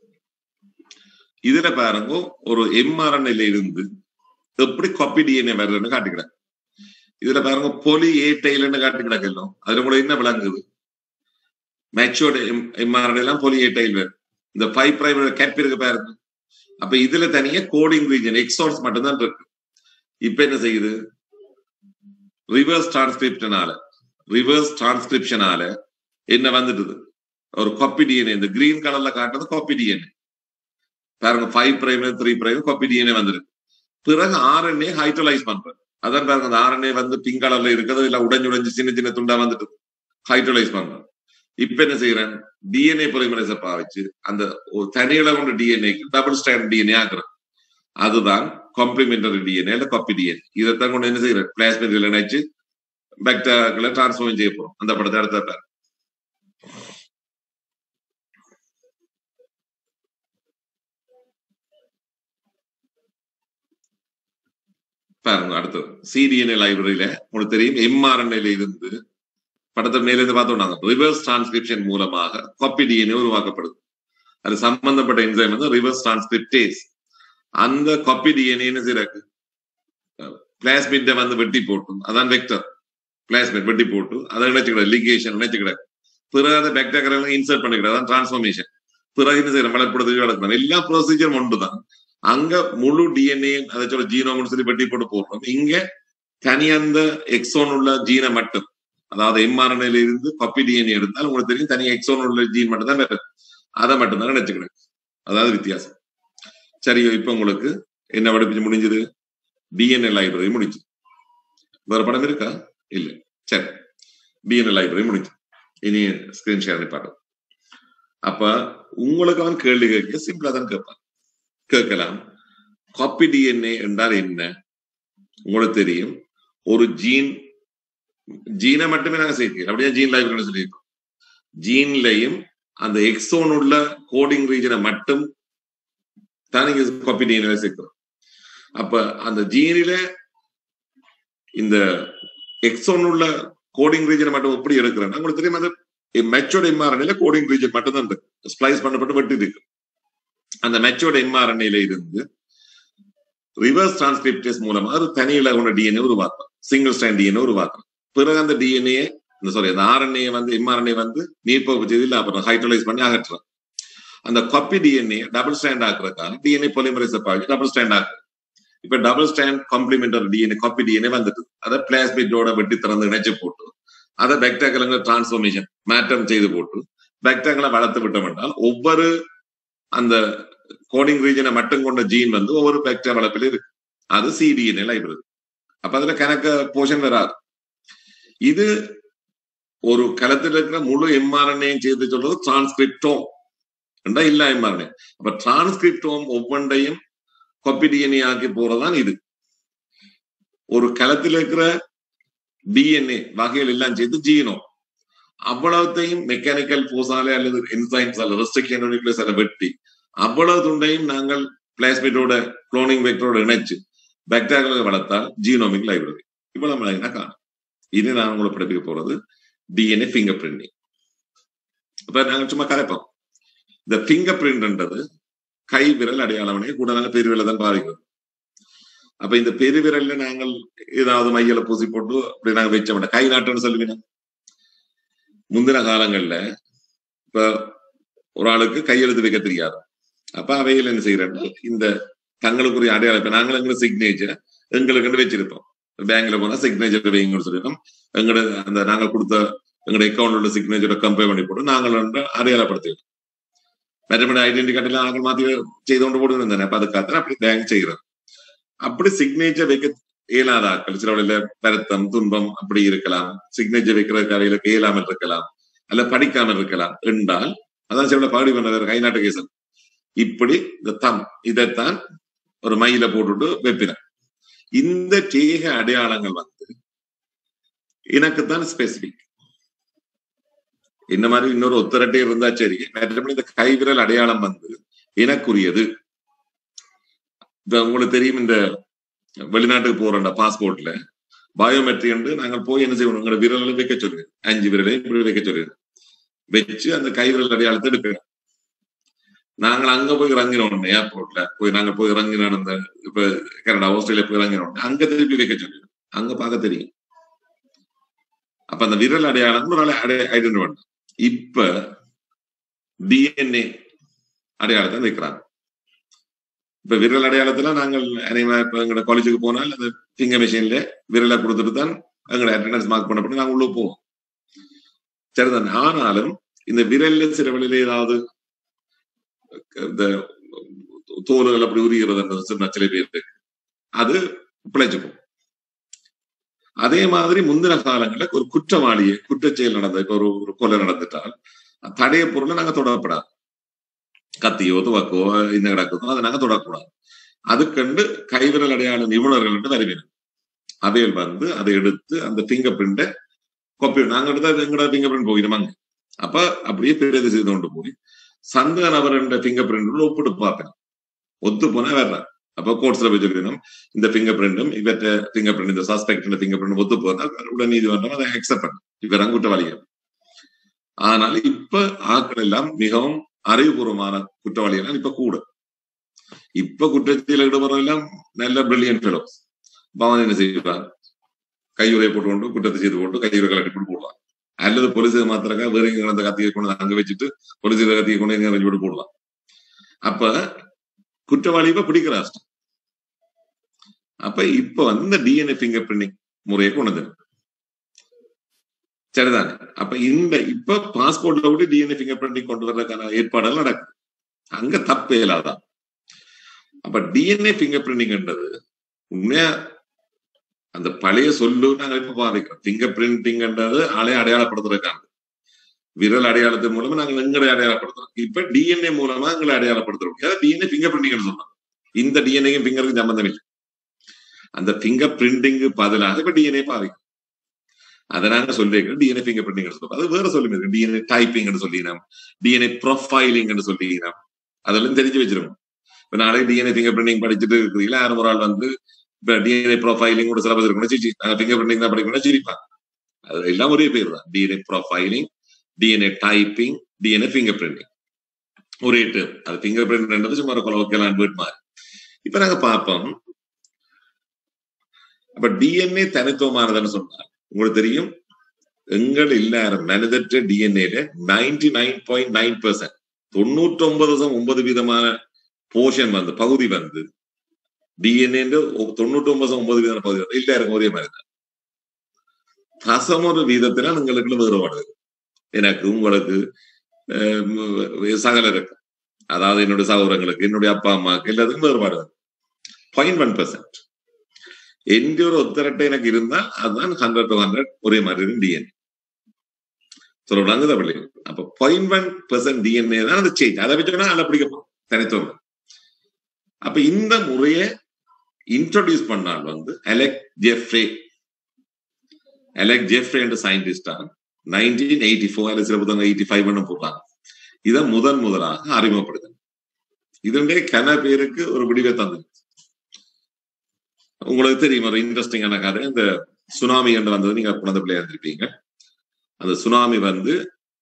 இதுல பாருங்க ஒரு எம்ஆர்என்ஏல இருந்து எப்படி காப்பி டிஎன்ஏ வருதுன்னு காட்டிக்கிறேன் இதுல பாருங்க பொலி ஏ டைல்னு காட்டிக்கிடக்கല്ലോ அதுல கூட என்ன விளங்குது மெச்சோர்டு எம்ஆர்என்ஏ எல்லாம் பொலி ஏ டைல் வரும் இந்த ஃபைவ் பிரைம் கேப் இருக்கு பாருங்க அப்ப இதுல தனியா கோடிங் ரீஜன் எக்ஸோன்ஸ் மட்டும்தான் இருக்கு இப்ப என்ன செய்யுது ரிவர்ஸ் டிரான்ஸ்கிரிப்ஷனால ரிவர்ஸ் டிரான்ஸ்கிரிப்ஷனால என்ன வந்துடுது ஒரு காப்பி டிஎன்ஏ இந்த கிரீன் கலர்ல காட்டுறது காப்பி டிஎன்ஏ பாருங்க five prime three prime copy DNA வந்துருக்கு பிறகு ஆர்என்ஏ ஹைட்ரலைஸ் பண்றது அதான் பாருங்க அந்த ஆர்என்ஏ வந்து பிங்க் கலர்ல இருக்கிறது இல்ல உடைஞ்சு உடைஞ்சு சின்ன சின்ன துண்டா வந்துட்டு ஹைட்ரலைஸ் பண்றேன் இப்ப என்ன செய்யறேன் டிஎன்ஏ பொலிமரேச பாவிச்சு அந்த ஒரு தனியில கொண்ட டிஎன்ஏக்கு டபுள் ஸ்டாண்ட் டிஎன்ஏ ஆக்குறேன் அதுதான் காம்ப்ளிமெண்டரி டிஎன்ஏ இல்ல காப்பி டிஎன்ஏ இதைத்தான் கொண்டு என்ன செய்யறேன் பிளாஸ்மிட் இணைச்சு பாக்டீரியாக்களை டிரான்ஸ்ஃபார்ம் செய்ய போறோம் அந்த படத்தை அடுத்த பாரு பாருங்க அடுத்தது சிடிஎன்ஏ லைப்ரரியில உங்களுக்கு தெரியும் எம்ஆர்என்ஏல இருந்து படத்தை மேல இருந்து பார்த்தோம் ரிவர்ஸ் டிரான்ஸ்கிரிப்ஷன் மூலமாக காப்பி டிஎன்ஏ உருவாக்கப்படுது அது சம்பந்தப்பட்ட என்சைம் வந்து ரிவர்ஸ் டிரான்ஸ்கிரிப்டேஸ் அந்த காப்பி டிஎன்ஏன்னு சிறக்கு பிளாஸ்மிட்டை வந்து வெட்டி போட்டும் அதான் வெக்டர் பிளாஸ்மிட் வெட்டி போட்டு அதை இணைச்சுக்கிட லிகேஷன் இணைச்சுக்கிட பிறகு அதை பாக்டீரியா இன்சர்ட் பண்ணிக்கிட அதான் டிரான்ஸ்ஃபர்மேஷன் பிறகு என்ன செய்யணும் வளர்ப்படுத்தி வளர்க்கணும் எல்லா ப்ரொசீஜரும் ஒன்று தான் அங்க முழு டிஎன்ஏ அதை சொல்ல ஜீனோம்னு சொல்லி வெட்டி போட்டு போடுறோம் இங்க தனி அந்த எக்ஸோன் உள்ள ஜீனை மட்டும் அதாவது எம்ஆர்என்ஏல இருந்து பப்பி டிஎன்ஏ எடுத்தால் உங்களுக்கு தெரியும் தனி எக்ஸோன் உள்ள ஜீன் மட்டும் தான் வேறு அதை மட்டும் தான் நினைச்சுக்கிறேன் அதாவது வித்தியாசம் சரி இப்ப உங்களுக்கு என்ன படிப்பிச்சு முடிஞ்சது டிஎன்ஏ லைப்ரரி முடிஞ்சு வேற படம் இருக்கா இல்ல சரி டிஎன்ஏ லைப்ரரி முடிஞ்சு இனி ஸ்கிரீன் ஷேர் பாட்டு அப்ப உங்களுக்கு அவன் கேள்வி கேட்க சிம்பிளா தான் கேட்பான் கேட்கலாம் காப்பி டிஎன்ஏ என்றால் என்ன உங்களுக்கு தெரியும் ஒரு ஜீன் ஜீனை மட்டுமே நாங்க சேர்க்கிறோம் அப்படியே ஜீன் லைப்ரரி சொல்லியிருக்கோம் ஜீன்லையும் அந்த எக்ஸோன் உள்ள கோடிங் ரீஜனை மட்டும் தான் நீங்க காப்பி டிஎன்ஏ சேர்க்கிறோம் அப்ப அந்த ஜீனில இந்த எக்ஸோன் உள்ள கோடிங் ரீஜனை மட்டும் எப்படி எடுக்கிறேன்னா உங்களுக்கு தெரியும் அது மெச்சோட எம்ஆர்என்ஏல கோடிங் ரீஜன் மட்டும் தான் இருக்கு ஸ்ப்ளைஸ் பண்ணப்பட்டு வெட்டி இருக்கு அந்த மெச்சோட எம்ஆர்என்ஏல இருந்து ரிவர்ஸ் டிரான்ஸ்கிரிப்டேஸ் மூலமா ஒரு தனியில கொண்ட டிஎன்ஏ உருவாக்கலாம் சிங்கிள் ஸ்டாண்ட் டிஎன்ஏ உருவாக்கலாம் பிறகு அந்த டிஎன்ஏ இந்த சாரி அந்த ஆர்என்ஏ வந்து எம்ஆர்என்ஏ வந்து நீர்ப்பகுப்பு செய்து இல்ல அப்புறம் ஹைட்ரலைஸ் பண்ணி அகற்றுறோம் அந்த காப்பி டிஎன்ஏ டபுள் ஸ்டாண்ட் ஆக்குறதுக்காக டிஎன்ஏ பொலிமரைஸ் பாக்கி டபுள் ஸ்டாண்ட் ஆக்கு இப்ப double strand complementary DNA copy DNA வந்துட்டு அதை பிளாஸ்மிட்டோட வெட்டி திறந்து இணைச்சு போட்டு அதை பெக்டாக்கிழங்கு டிரான்ஸ்ஃபர்மேஷன் மாற்றம் செய்து போட்டு பெக்டாக்களை வளர்த்து விட்டோம் என்றால் ஒவ்வொரு அந்த கோடிங் ரீஜனை மட்டும் கொண்ட ஜீன் வந்து ஒவ்வொரு பெக்டா வளர்ப்பில் இருக்கு அது சிடிஎன்ஏ லைப்ரரி அப்ப அதுல கணக்க போர்ஷன் வராது இது ஒரு களத்தில் இருக்கிற முழு எம்ஆர்என்ஏயும் சேர்த்து சொல்றது டிரான்ஸ்கிரிப்டோம் என்றா இல்ல எம்ஆர்என்ஏ அப்ப டிரான்ஸ்கிரிப்டோம் ஒவ்வொன்றையும் கொப்பி டிஎன்ஏ ஆக்கி போறதுதான் இது ஒரு களத்தில் இருக்கிற டிஎன்ஏ வகைகள் எல்லாம் சேர்த்து ஜீனோம் அவ்வளவுத்தையும் மெக்கானிக்கல் போர்ஸாலே அல்லது என்சைம்ஸ் அல்லது ரெஸ்ட்ரிக்ஷன் நியூக்ளியஸ் அல்ல வெட்டி அவ்வளவு துண்டையும் நாங்கள் பிளாஸ்மிட்டோட குளோனிங் வெக்டரோட இணைச்சு பாக்டீரியாக்களை வளர்த்தால் ஜீனோமிக் லைப்ரரி இவ்வளவு நம்ம காணும் இனி நான் உங்களை படிப்பிக்க போறது டிஎன்ஏ ஃபிங்கர் பிரிண்டிங் இப்ப நாங்க சும்மா கரைப்போம் இந்த ஃபிங்கர் பிரிண்ட்ன்றது கை விரல் அடையாளமனே கூட நாங்க பெருவிரல தான் பாதிக்கிறோம் அப்ப இந்த பெருவிரல்ல நாங்கள் ஏதாவது மையில பூசி போட்டு அப்படி நாங்க வச்ச மாட்டோம் கை நாட்டுன்னு சொல்லுவீங்க முந்தின காலங்கள்ல இப்ப ஒரு ஆளுக்கு கையெழுத்து வைக்க தெரியாது அப்ப அவைகள் என்ன செய்யறேன்னா இந்த தங்களுக்குரிய அடையாளம் இப்ப நாங்கள் எங்க சிக்னேச்சர் எங்களுக்கு வச்சிருப்போம் பேங்க்ல போனா சிக்னேச்சர் வைங்கன்னு சொல்லிட்டோம் எங்களோட அந்த நாங்கள் கொடுத்த எங்களோட அக்கௌண்ட் உள்ள சிக்னேச்சரை கம்பேர் பண்ணி போட்டு நாங்கள் அடையாளப்படுத்திட்டோம் மற்றபடி ஐடென்டி கார்டு எல்லாம் நாங்கள் மாத்தி செய்து கொண்டு போட்டு இருந்தேன் அப்ப அதுக்காக அப்படி பேங்க் செய்யறோம் அப்படி சிக்னேச்சர் வைக்க இயலாத ஆட்கள் சில வழியில வருத்தம் துன்பம் அப்படி இருக்கலாம் சிக்னேச்சர் வைக்கிறதுக்கு அவைகளுக்கு இயலாமல் இருக்கலாம் அல்ல படிக்காமல் இருக்கலாம் என்றால் அதான் சில பாடி பண்ணவர் கைநாட்டு கேசன் இப்படி இந்த தம் இதைத்தான் ஒரு மயில போட்டுட்டு வைப்பினேன் இந்த தேக அடையாளங்கள் வந்து எனக்குத்தான் ஸ்பெசிபிக் இந்த மாதிரி இன்னொரு ஒத்தரட்டை இருந்தா சரி மற்றபடி இந்த கைவிரல் அடையாளம் வந்து எனக்குரியது இப்ப உங்களுக்கு தெரியும் இந்த வெளிநாட்டுக்கு போறோம்டா பாஸ்போர்ட்ல பயோமெட்ரி என்று நாங்கள் போய் என்ன செய்யணும் உங்களோட விரலை வைக்க சொல்லுங்க அஞ்சு விரலை இப்படி வைக்க சொல்லுங்க வச்சு அந்த கைவிரல் அடையாளத்தை எடுக்கிறோம் நாங்கள் அங்க போய் இறங்கினோம் ஏர்போர்ட்ல போய் நாங்க போய் இறங்கினோம் அந்த இப்ப கனடா ஆஸ்திரேலியா போய் இறங்கினோம் அங்க திருப்பி வைக்க சொல்லி அங்க பார்க்க தெரியும் அப்ப அந்த விரல் அடையாளம் ஒரு ஐடென்டி பண்ணும் இப்ப டிஎன்ஏ அடையாளத்தை வைக்கிறாங்க இப்ப விரல் அடையாளத்துல நாங்கள் அனைவா இப்ப எங்களோட காலேஜுக்கு போனால் அந்த ஃபிங்கர் மிஷின்ல விரலை கொடுத்துட்டு தான் எங்களோட அட்டண்டன்ஸ் மார்க் பண்ணப்பட்டு நாங்க உள்ள போவோம் சரிதான் ஆனாலும் இந்த விரல்ல சில வழியில ஏதாவது இந்த தோல்கள் அப்படி உரிகிறது சில பேருக்கு அது பிழைச்சுக்கும் அதே மாதிரி முந்தின காலங்கள்ல ஒரு குற்றவாளியை குற்றச்செயல் நடந்த இப்ப ஒரு ஒரு கொலை நடந்துட்டால் தடைய பொருளை நாங்க தொடரப்படாது கத்தியோ துவக்கோ இந்த கிடக்குதோ அதை நாங்க தொடக்கூடாது அதுக்கண்டு கைவிரல் அடையாள நிபுணர்கள் என்று வருவினர் அவையில் வந்து அதை எடுத்து அந்த பிங்கர் பிரிண்ட கொப்பி நாங்க எடுத்தா எங்கட பிங்கர் பிரிண்ட் போகிறோமாங்க அப்ப அப்படியே பிரதி செய்து கொண்டு போய் சந்த நபர் என்ற பிங்கர் பிரிண்ட் ஒப்பிட்டு பார்ப்பேன் ஒத்து போனா வேற அப்ப கோர்ட்ஸ்ல போய் சொல்லிடணும் இந்த பிங்கர் பிரிண்டும் இவற்ற பிங்கர் பிரிண்ட் இந்த சஸ்பெக்ட் பிங்கர் பிரிண்ட் ஒத்து போனா உடனே நீதிமன்றம் அதை அக்செப்ட் பண்ணும் இவர் அங்குற்றவாளிகள் ஆனால் இப்ப ஆட்கள் எல்லாம் மிகவும் அறிவுபூர்வமான குற்றவாளிகள் இப்ப கூட இப்ப குற்றத்தில் ஈடுபடுறதெல்லாம் நல்ல பிரில்லியன் ஃபெலோஸ் அவன் என்ன செய்வான் கையுறை போட்டு கொண்டு குற்றத்தை செய்து போட்டு கையுறை கலட்டி போட்டு போடுவான் அல்லது போலீஸ் மாத்திரக்கா வேற எங்க கிடந்த கத்தியை கொண்டு அங்க வச்சுட்டு போலீஸ் கத்தியை கொண்டு எங்க வச்சு போட்டு போடுவான் அப்ப குற்றவாளி இப்ப பிடிக்கிற அஷ்டம் அப்ப இப்ப வந்து இந்த டிஎன்ஏ பிங்கர் பிரிண்டிங் முறையை கொண்டு வந்து சரிதானே அப்ப இந்த இப்ப பாஸ்போர்ட்ல கூட டிஎன்ஏ பிங்கர் பிரிண்டிங் கொண்டு வர்றதுக்கான ஏற்பாடுகள் நடக்குது அங்க தப்பு இயலாதான் அப்ப டிஎன்ஏ பிங்கர் பிரிண்டிங்ன்றது உண்மையா அந்த பழைய சொல்லு நாங்க இப்ப பாதிக்கிறோம் பிங்கர் பிரிண்டிங்ன்றது ஆளே அடையாளப்படுத்துறதுக்கான விரல் அடையாளத்தின் மூலமா நாங்க எங்களை அடையாளப்படுத்துறோம் இப்ப டிஎன்ஏ மூலமா எங்களை அடையாளப்படுத்த முடியாது டிஎன்ஏ பிங்கர் பிரிண்டிங் சொல்றோம் இந்த டிஎன்ஏக்கும் பிங்கருக்கு சம்பந்தம் இல்லை அந்த பிங்கர் பிரிண்டிங் பதிலாக இப்ப டிஎன்ஏ பாதிக்கும் அதை நாங்க சொல்லிருக்கோம் டிஎன்ஏ பிங்கர் பிரிண்டிங் சொல்றோம் அது வேற சொல்லி இருக்கு டிஎன்ஏ டைப்பிங் சொல்லினோம் டிஎன்ஏ ப்ரொஃபைலிங் சொல்லினோம் அதெல்லாம் தெரிஞ்சு வச்சிருக்கோம் இப்ப நாளை டிஎன்ஏ பிங்கர் பிரிண்டிங் படிச்சுட்டு இருக்கிறீங்களா யாரும் ஒரு ஆள் வந்து இப்ப டிஎன்ஏ ப்ரொஃபைலிங் கூட சிலபஸ் இருக்கணும் சிச்சி ஃபிங்கர் பிரிண்டிங் தான் படிக்கணும் சிரிப்பாங்க அது எல்லாம் ஒரே பேர் தான் DNA profiling DNA typing DNA finger printing ஒரே டேர்ம் அது ஃபிங்கர் பிரிண்ட் சும்மா ஒரு கொலோக்கியல் வேர்ட் மாதிரி இப்ப நாங்க பார்ப்போம் அப்ப டிஎன்ஏ தனித்துவமானதுன்னு சொன்னா உங்களுக்கு தெரியும் எங்கள் எல்லாரும் மனிதற்ற டிஎன்ஏல ninety nine point nine percent தொண்ணூற்றி ஒன்பது ஒன்பது வீதமான போர்ஷன் வந்து பகுதி வந்து டிஎன்ஏ தொண்ணூற்றி ஒன்பது ஒன்பது வீதமான பகுதி வந்து எல்லாருக்கும் ஒரே மாதிரி தான் தசமொரு வீதத்தினால் உங்களுக்கு வேறுபாடு எனக்கு உங்களுக்கு சகல இருக்கு அதாவது என்னுடைய சகோதரங்களுக்கு என்னுடைய அப்பா அம்மாவுக்கு எல்லாத்துக்கும் வேறுபாடு வரும் பாயிண்ட் ஒன் பெர்சென்ட் எந்த ஒரு ஒத்தரட்டை எனக்கு இருந்தால் அதுதான் ஹண்ட்ரட் டு ஹண்ட்ரட் ஒரே மாதிரி இருக்கும் டிஎன்ஏ சொல்றாங்க தப்பில்லை அப்ப பாயிண்ட் ஒன் பெர்சென்ட் டிஎன்ஏ தான் அந்த சேஞ்ச் அதை வச்சோம்னா அதில் பிடிக்கும் தனித்துவம் அப்ப இந்த முறையை இன்ட்ரோடியூஸ் பண்ணால் வந்து அலெக் ஜெஃப்ரே அலெக் ஜெஃப்ரே என்ற சயின்டிஸ்டா நைன்டீன் எயிட்டி ஃபோர் அல்லது சில புத்தகம் எயிட்டி ஃபைவ் போட்டாங்க இதை முதன் முதலாக அறிமுகப்படுத்தணும் இதனுடைய கன பேருக்கு ஒரு விடிவை தந்தது உங்களுக்கு தெரியும் ஒரு இன்ட்ரெஸ்டிங்கான கதை இந்த சுனாமி என்று வந்தது நீங்க குழந்தை பிள்ளையா இருந்திருப்பீங்க அந்த சுனாமி வந்து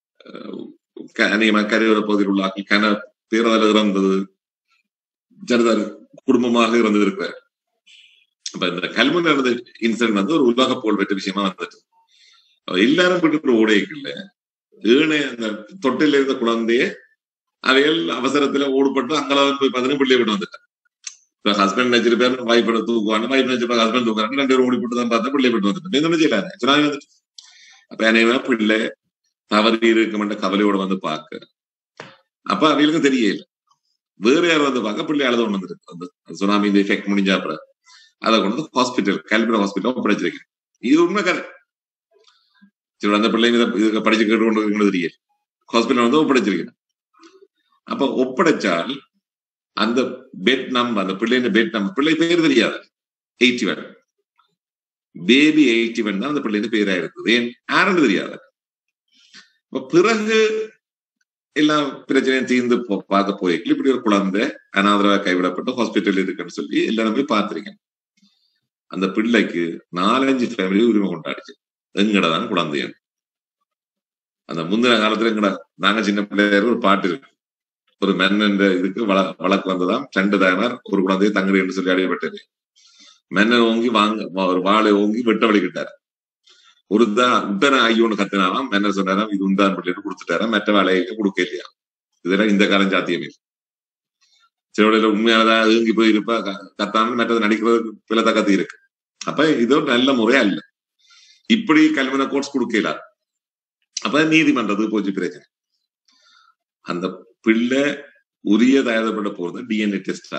கரையோர பகுதியில் உள்ள ஆட்கள் கன பேரதால இறந்தது ஜனதார் குடும்பமாக இறந்தது இருக்கிறார் அப்ப இந்த கல்முனை நடந்த இன்சிடென்ட் வந்து ஒரு உலக புகழ் பெற்ற விஷயமா வந்துட்டு எல்லாரும் விட்டு ஓடைக்குள்ள ஏழை அந்த தொட்டில இருந்த குழந்தைய அவைகள் அவசரத்துல ஓடுபட்டு அங்கெல்லாம் போய் பதினு பிள்ளைய விட்டு வந்துட்டேன் இப்ப ஹஸ்பண்ட் நினைச்சிருப்பாரு வைஃப் தூக்குவாங்க வைஃப் நினைச்சிருப்பாங்க ஹஸ்பண்ட் தூக்குறாங்க ரெண்டு பேரும் ஓடிப்பட்டு தான் பார்த்தா பிள்ளை விட்டு வந்துட்டு என்ன செய்யலாரு சுனாமி வந்துட்டு அப்ப என்னையுமே பிள்ளை தவறி இருக்க கவலையோட வந்து பார்க்க அப்ப அவைகளுக்கும் தெரியல வேற யாரும் வந்து பார்க்க பிள்ளை அழுத கொண்டு வந்துருக்கு அந்த சுனாமி இந்த எஃபெக்ட் முடிஞ்சா அப்புறம் அதை கொண்டு வந்து ஹாஸ்பிட்டல் கல்விர ஹாஸ்பிட்டல் ஒப்படைச்சிருக்கேன் இது உண்மை கதை சரி அந்த பிள்ளைங்க இதுக்கு படிச்சு கேட்டு கொண்டு தெரியல ஹாஸ்பிட்டல் வந்து ஒப்படைச்சிருக்கேன் அப்ப ஒப்படைச்சால் அந்த பெட் நம்பர் அந்த பிள்ளைங்க பெட் நம்பர் பிள்ளை பேர் தெரியாது eighty one baby eighty one தான் அந்த பிள்ளைங்க பேரா இருக்குது ஏன் யாருன்னு தெரியாது பிறகு எல்லா பிரச்சனையும் தீர்ந்து பார்க்க போயிருக்கு இப்படி ஒரு குழந்தை அனாதரவா கைவிடப்பட்டு ஹாஸ்பிட்டல் இருக்குன்னு சொல்லி எல்லாரும் போய் பார்த்திருக்கேன் அந்த பிள்ளைக்கு நாலஞ்சு ஃபேமிலி உரிமை கொண்டாடிச்சு எங்கடதான் குழந்தையன் அந்த முந்தின காலத்துல எங்கட நாங்க சின்ன பிள்ளையாரு ஒரு பாட்டு இருக்கு ஒரு மன்னன் இதுக்கு வள வழக்கு வந்ததாம் ரெண்டு தாயனார் ஒரு குழந்தையை தங்கடி என்று சொல்லி அடையப்பட்டது மன்னன் ஓங்கி வாங்க ஒரு வாழை ஓங்கி வெட்ட வழிகிட்டார் ஒரு தான் உத்தன ஐயோன்னு கத்தினாராம் மன்னர் சொன்னாராம் இது உண்டான் பிள்ளைன்னு கொடுத்துட்டாராம் மெட்ட வேலையை கொடுக்க இல்லையா இதெல்லாம் இந்த காலம் சாத்தியமே சிலவடையில உண்மையானதா ஏங்கி போய் இருப்பா கத்தாமல் மற்றது நடிக்கிறது பிள்ளை கத்தி இருக்கு அப்ப இது ஒரு நல்ல முறையா இல்ல இப்படி கல்வின கோர்ஸ் கொடுக்கல அப்ப நீதிமன்றத்துக்கு போச்சு பிரச்சனை அந்த பிள்ளை உரிய தயாரிப்பட போறது டிஎன்ஏ டெஸ்ட்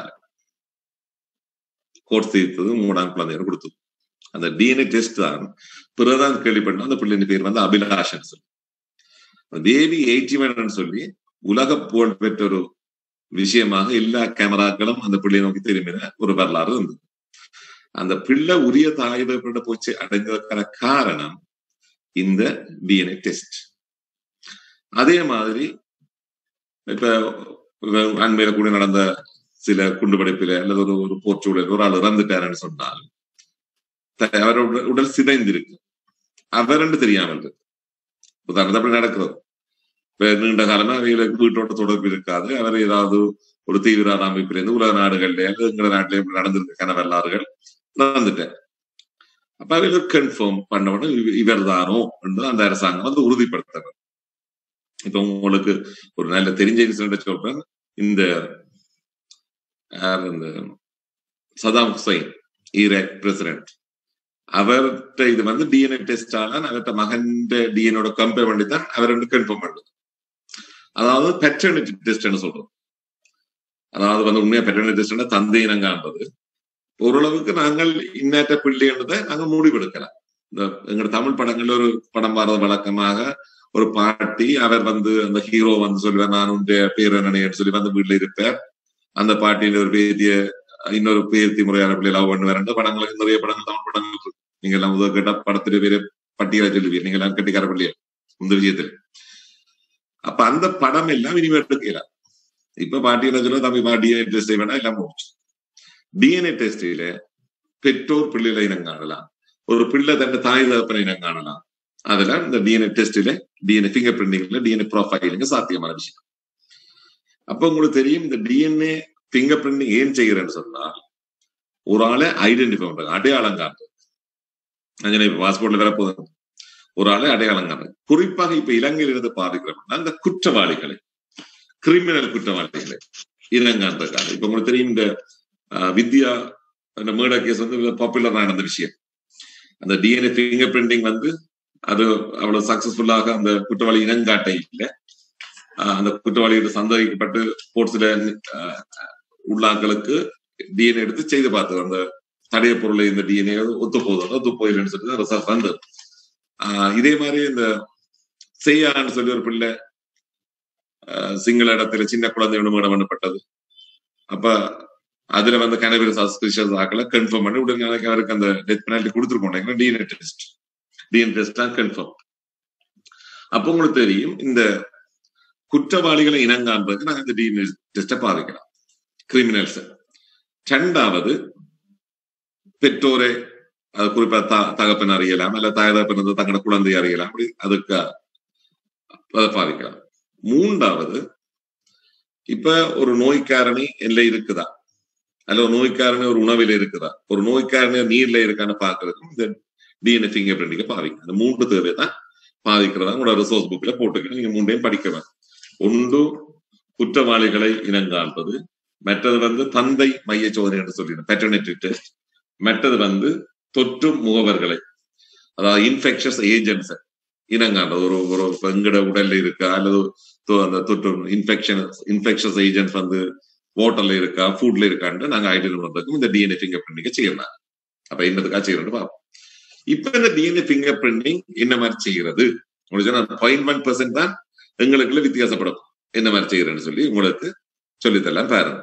கோர்ஸ் தீர்த்தது மூணாம் குழந்தைகள் கொடுத்தது அந்த டிஎன்ஏ டெஸ்ட் தான் பிறதான் கேள்விப்பட்ட அந்த பிள்ளையின் பேர் வந்து அபிலாஷன் சொல்லி பேபி எயிட்டி சொல்லி உலக புகழ் பெற்ற ஒரு விஷயமாக எல்லா கேமராக்களும் அந்த பிள்ளையை நோக்கி திரும்பின ஒரு வரலாறு இருந்தது அந்த பிள்ளை உரிய தாய்ப்பட போச்சு அடைஞ்சதற்கான காரணம் இந்த டிஎன்ஏ டெஸ்ட் அதே மாதிரி இப்ப அண்மையில கூட நடந்த சில குண்டுபடைப்பில அல்லது ஒரு ஒரு போர்ச்சூழல் ஒரு ஆள் இறந்துட்டாருன்னு சொன்னால் அவரோட உடல் சிதைந்திருக்கு அவருன்னு தெரியாமல் இருக்கு உதாரணத்தை அப்படி நடக்கிறது நீண்ட காலமா அவைகளுக்கு வீட்டோட தொடர்பு இருக்காது அவர் ஏதாவது ஒரு தீவிரவாத அமைப்பிலிருந்து உலக நாடுகள்ல அல்லது எங்க நாட்டில நடந்திருக்க வரலாறுகள் நடந்துட்டேன் அப்ப அவைகளுக்கு கன்ஃபார்ம் பண்ணவுடன் இவர் தானோ என்று அந்த அரசாங்கம் வந்து உறுதிப்படுத்தவர் இப்ப உங்களுக்கு ஒரு நல்ல தெரிஞ்ச இன்சிடென்ட் சொல்றேன் இந்த இந்த சதாம் ஹுசைன் ஈராக் பிரசிடென்ட் அவர்கிட்ட இது வந்து டிஎன்ஏ டெஸ்ட் ஆனால் அவர்கிட்ட மகன் டிஎன்ஏட கம்பேர் பண்ணி தான் அவர் வந்து கன்ஃபார்ம் பண்ணுது அதாவது பெட்டர்னிட்டி டெஸ்ட்னு சொல்றோம் அதாவது வந்து உண்மையா பெட்டர்னிட்டி டெஸ்ட் தந்தை இனங்கான்றது ஓரளவுக்கு நாங்கள் இன்னேற்ற பிள்ளைன்றதை நாங்கள் முடிவெடுக்கலாம் இந்த எங்களோட தமிழ் படங்கள்ல ஒரு படம் வர்றது வழக்கமாக ஒரு பாட்டி அவர் வந்து அந்த ஹீரோ வந்து சொல்லுவார் நான் உடைய பேர் என்னன்னு சொல்லி வந்து வீட்டுல இருப்பார் அந்த பாட்டியின் ஒரு பேத்திய இன்னொரு பேர்த்தி முறையான பிள்ளை லவ் பண்ணுவார் படங்களுக்கு நிறைய படங்கள் தமிழ் படங்கள் இருக்கு நீங்க எல்லாம் முதல் கேட்டா படத்துல பேரு பட்டியலை சொல்லுவீங்க நீங்க எல்லாம் கட்டிக்கார பிள்ளைய இந்த விஷயத்துல அப்ப அந்த படம் எல்லாம் இனிமே எடுக்கலாம் இப்ப பாட்டி என்ன சொல்ல தம்பி டிஎன்ஏ டெஸ்ட் வேணா எல்லாம் முடிச்சு டிஎன்ஏ டெஸ்ட்ல பெற்றோர் பிள்ளைகளை இனம் காணலாம் ஒரு பிள்ளை தன் தாய் தகப்பனை இனம் காணலாம் அதெல்லாம் இந்த டிஎன்ஏ டெஸ்ட்ல டிஎன்ஏ ஃபிங்கர் பிரிண்டிங்ல டிஎன்ஏ ப்ரொஃபைலிங் சாத்தியமான விஷயம் அப்ப உங்களுக்கு தெரியும் இந்த டிஎன்ஏ ஃபிங்கர் பிரிண்டிங் ஏன் செய்கிறேன்னு சொன்னா ஒரு ஆளை ஐடென்டிஃபை பண்றாங்க அடையாளம் காட்டுறது பாஸ்போர்ட்ல வேற போதும் ஒரு ஆளை அடையாளம் காட்டுறது குறிப்பாக இப்ப இலங்கையில் இருந்து பாதிக்கிறோம் அந்த குற்றவாளிகளை கிரிமினல் குற்றவாளிகளை இனங்காண்றதுக்காக இப்ப உங்களுக்கு தெரியும் இந்த வித்யா அந்த மேடா கேஸ் வந்து பாப்புலர் நடந்த விஷயம் அந்த டிஎன்ஏ ஃபிங்கர் பிரிண்டிங் வந்து அது அவ்வளவு சக்சஸ்ஃபுல்லாக அந்த குற்றவாளி இனங்காட்ட இல்லை அந்த குற்றவாளிகிட்ட சந்தேகிக்கப்பட்டு ஸ்போர்ட்ஸ்ல உள்ளாக்களுக்கு டிஎன்ஏ எடுத்து செய்து பார்த்தது அந்த தடைய பொருளை இந்த டிஎன்ஏ ஒத்து போகுது ஒத்து போயிடுன்னு சொல்லி ரிசல்ட் வந்தது இதே மாதிரி இந்த செய்யான்னு சொல்லி ஒரு பிள்ளை சிங்கள இடத்துல சின்ன குழந்தை விடுமுறை பண்ணப்பட்டது அப்ப அதுல வந்து கனவில் சஸ்பிஷியஸ் ஆக்கல கன்ஃபார்ம் பண்ணி உடனே அவருக்கு அந்த டெத் பெனால்டி கொடுத்துருக்கோம் டிஎன்ஏ டெஸ்ட் டிஎன்ஏ டெஸ்ட் தான் கன்ஃபார்ம் அப்போ உங்களுக்கு தெரியும் இந்த குற்றவாளிகளை இனங்காண்பதற்கு நாங்கள் இந்த டிஎன்ஏ டெஸ்ட்டை பாதிக்கலாம் கிரிமினல்ஸ் ரெண்டாவது பெற்றோரை அது குறிப்பா த தகப்பன் அறியலாம் இல்ல தாய் தகப்பன் வந்து தங்களோட குழந்தை அறியலாம் அப்படி அதுக்கு அதை பாதிக்கலாம் மூன்றாவது இப்ப ஒரு நோய்க்காரணி எல்லை இருக்குதா அல்ல ஒரு நோய்க்காரணி ஒரு உணவில் இருக்குதா ஒரு நோய்க்காரணி நீர்ல இருக்கான்னு பாக்குறதுக்கும் இந்த டிஎன்ஏ ஃபிங்கர் பிரிண்டிங்க பாதிக்கும் அந்த மூன்று தேவை தான் பாதிக்கிறதா உங்களோட ரிசோர்ஸ் புக்ல போட்டுக்கணும் நீங்க மூண்டையும் படிக்கலாம் ஒன்று குற்றவாளிகளை இனங்காண்பது மற்றது வந்து தந்தை மைய சோதனை என்று சொல்லிடுறோம் பெட்டர்னிட்டி டெஸ்ட் மற்றது வந்து தொற்று முகவர்களை அதாவது இன்ஃபெக்ஷஸ் ஏஜென்ட்ஸ் இனங்காண்றது ஒரு ஒரு எங்கட உடல்ல இருக்கா அல்லது அந்த தொற்று இன்ஃபெக்ஷன் இன்ஃபெக்ஷஸ் ஏஜென்ட் வந்து வாட்டர்ல இருக்கா ஃபுட்ல இருக்கான்னு நாங்க ஐடென்டி பண்றதுக்கும் இந்த டிஎன்ஏ ஃபிங்கர் பிரிண்டிங்க செய்யலாம் அப்ப என்னதுக்காக செய்யறோம்னு பார்ப்போம் இப்ப இந்த டிஎன்ஏ ஃபிங்கர் பிரிண்டிங் என்ன மாதிரி செய்கிறது உங்களுக்கு சொன்னா பாயிண்ட் ஒன் பர்சன்ட் தான் எங்களுக்குள்ள வித்தியாசப்படும் என்ன மாதிரி செய்யறேன்னு சொல்லி உங்களுக்கு சொல்லித்தரலாம் பாருங்க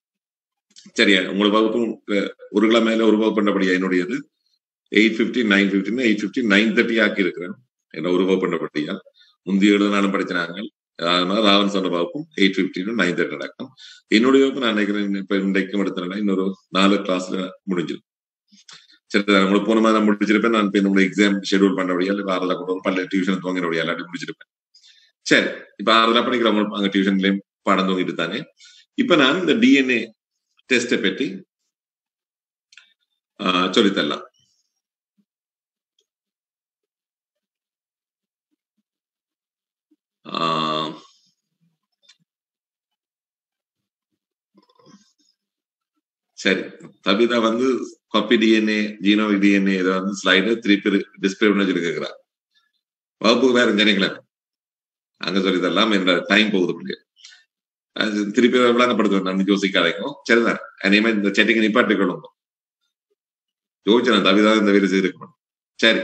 சரியா உங்களுக்கு வகுப்பு ஒரு கிலோ மேல ஒரு வகுப்பு பண்ணபடியா என்னுடையது எயிட் பிப்டி நைன் பிப்டின்னு எயிட் பிப்டி நைன் தேர்ட்டி ஆக்கி இருக்கிறேன் என்ன ஒரு வகுப்பு பண்ணபடியா முந்தைய ஏழு நாளும் படிச்சினாங்க அதனால ராவன் சொன்ன வகுப்பும் எயிட் பிப்டின்னு நைன் தேர்ட்டி நடக்கும் என்னுடைய வகுப்பு நான் நினைக்கிறேன் இப்ப இன்றைக்கும் எடுத்தனால இன்னொரு நாலு கிளாஸ்ல முடிஞ்சிடும் சரி உங்களுக்கு போன மாதிரி முடிச்சிருப்பேன் நான் இப்ப என்னோட எக்ஸாம் ஷெடியூல் பண்ணபடியா இல்லை ஆறுல கூட பல்ல டியூஷன் துவங்கினபடியா எல்லாத்தையும் முடிச்சிருப்பேன் சரி இப்ப ஆறுல படிக்கிறவங்க அங்க டியூஷன்லயும் பாடம் தூங்கிட்டு தானே இப்ப நான் இந்த டிஎன்ஏ டெஸ்ட்டை பற்றி சொல்லித்தரலாம் சரி தபிதா வந்து காப்பி டிஎன்ஏ ஜீனோ டிஎன்ஏ இதை வந்து ஸ்லைடு திருப்பி டிஸ்பிளே பண்ணி வச்சிருக்கிறா வகுப்புக்கு வேற ஜனிக்கல அங்க சொல்லி தரலாம் என்ற டைம் போகுது முடியாது திருப்பி விளங்கப்படுத்துவேன் நான் யோசிக்காதைக்கும் சரிதான் அதேமாதிரி இந்த செட்டிங்க நிப்பாட்டிக்கொள்ளும் யோசிச்சேன் தவிதா இந்த வேலை செய்திருக்கணும் சரி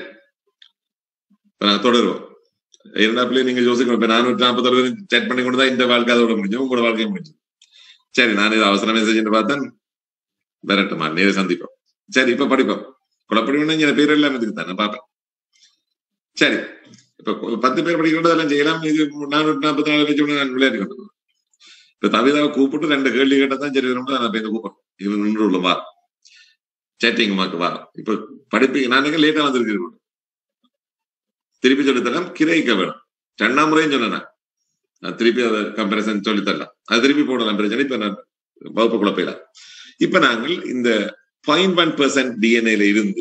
இப்ப நான் தொடருவோம் இரண்டாப்புலயே நீங்க யோசிக்கணும் இப்ப நானூற்றி நாற்பது பேர் செட் பண்ணி கொண்டு தான் இந்த வாழ்க்கை அதோட முடிஞ்சு உங்களோட வாழ்க்கையும் முடிஞ்சு சரி நான் இது அவசர மெசேஜ் பார்த்தேன் விரட்டுமா நேர சந்திப்போம் சரி இப்ப படிப்போம் குழப்படி என் பேர் எல்லாம் இதுக்கு தானே பார்ப்பேன் சரி இப்ப பத்து பேர் படிக்கிறதெல்லாம் செய்யலாம் இது நானூற்றி நாற்பத்தி நாலு வச்சு நான் விளையாடி கொண்டு இப்ப தவிதாவை கூப்பிட்டு ரெண்டு கேள்வி கேட்டதான் சரி ரொம்ப நான் பேருந்து கூப்பிடுறேன் இவன் நின்று உள்ள வா சேட்டிங் மாக்கு வா இப்ப படிப்பு நான் லேட்டா வந்திருக்கிறேன் திருப்பி சொல்லித்தரலாம் கிரைக்க வேணும் ரெண்டாம் முறையும் சொன்னேன் நான் திருப்பி அதை கம்பேரிசன் சொல்லித்தரலாம் அது திருப்பி போடலாம் பிரச்சனை இப்ப நான் வகுப்பு குழப்பையில இப்ப நாங்கள் இந்த பாயிண்ட் ஒன் பெர்சன்ட் டிஎன்ஏல இருந்து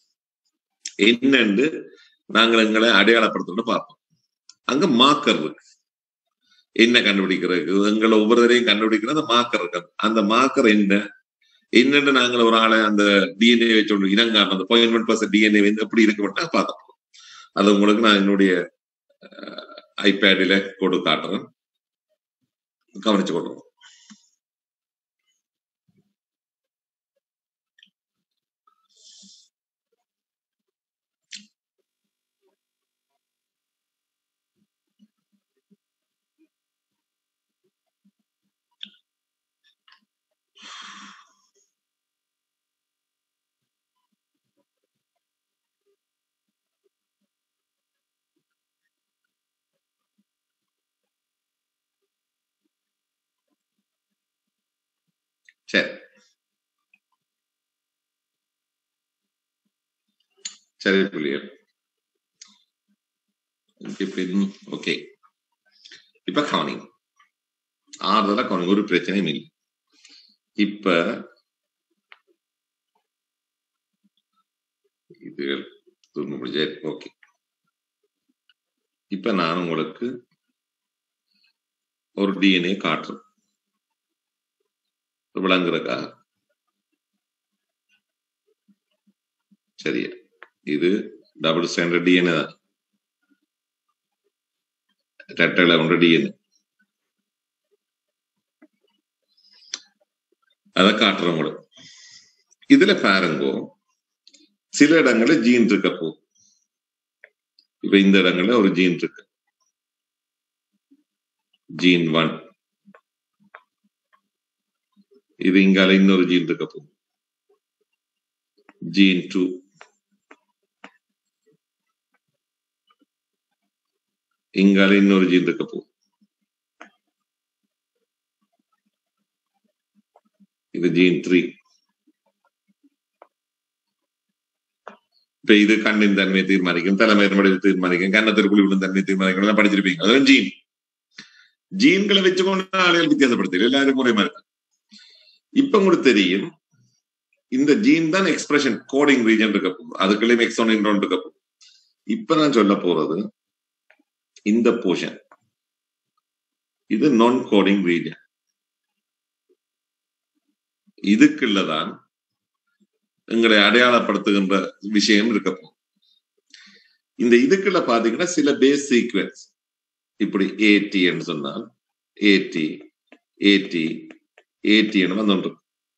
என்னன்னு நாங்கள் எங்களை அடையாளப்படுத்தணும்னு பார்ப்போம் அங்க மார்க்கர் இருக்கு என்ன கண்டுபிடிக்கிறதுக்கு எங்களை ஒவ்வொருத்தரையும் கண்டுபிடிக்கிற அந்த மார்க்கர் இருக்கு அந்த மார்க்கர் என்ன என்னன்னு நாங்கள் ஒரு ஆளை அந்த டிஎன்ஏ வச்சு இனங்காரணம் அந்த பாயிண்ட் ஒன் பர்சன்ட் டிஎன்ஏ வந்து எப்படி இருக்க மாட்டா பார்த்தோம் அது உங்களுக்கு நான் என்னுடைய ஐபேடில போட்டு காட்டுறேன் கவனிச்சு கொள்ளுங்க சரி சரி புள்ளியல் ஓகே இப்ப கவனிங் ஆறுதலா கவனிங் ஒரு பிரச்சனையும் இல்லை இப்ப இது தூங்க முடிஞ்ச ஓகே இப்ப நான் உங்களுக்கு ஒரு டிஎன்ஏ காட்டுறேன் விளங்குறதுக்காக சரியா இது டபுள் ஸ்டாண்டர்ட் டிஎன்ஏ தான் ரெட்டலை கொண்ட டிஎன்ஏ அதை காட்டுறேன் உங்களுக்கு இதுல பாருங்கோ சில இடங்கள்ல ஜீன் இருக்க போ இப்ப இந்த இடங்கள்ல ஒரு ஜீன் இருக்கு ஜீன் ஒன் இது இங்கால இன்னொரு ஜீன் இருக்க போ ஜீன் டூ இங்கால இன்னொரு ஜீன் இருக்க போ இது ஜீன் த்ரீ இப்ப இது கண்ணின் தன்மையை தீர்மானிக்கும் தலைமையின் வடிவை தீர்மானிக்கும் கன்னத்திற்குள் விழும் தன்மையை தீர்மானிக்கும் எல்லாம் படிச்சிருப்பீங்க அதுவும் ஜீன் ஜீன்களை வச்சுக்கொண்டு ஆளுகள் வித்தியாசப்படுத்தல எல்லாரும் ஒரே மாதிரி தான். இப்ப உங்களுக்கு தெரியும் இந்த ஜீன் தான் எக்ஸ்பிரஷன் கோடிங் ரீஜன் இருக்க போகுது அதுக்குள்ளேயும் எக்ஸோன் இன்ட்ரோன் இருக்க போகுது இப்ப நான் சொல்ல போறது இந்த போர்ஷன் இது நான் கோடிங் ரீஜன் இதுக்குள்ளதான் எங்களை அடையாளப்படுத்துகின்ற விஷயம் இருக்க போகுது இந்த இதுக்குள்ள பாத்தீங்கன்னா சில பேஸ் சீக்வன்ஸ் இப்படி ஏடின்னு சொன்னால் ஏடி ஏடி ஏடின்னு வந்துட்டு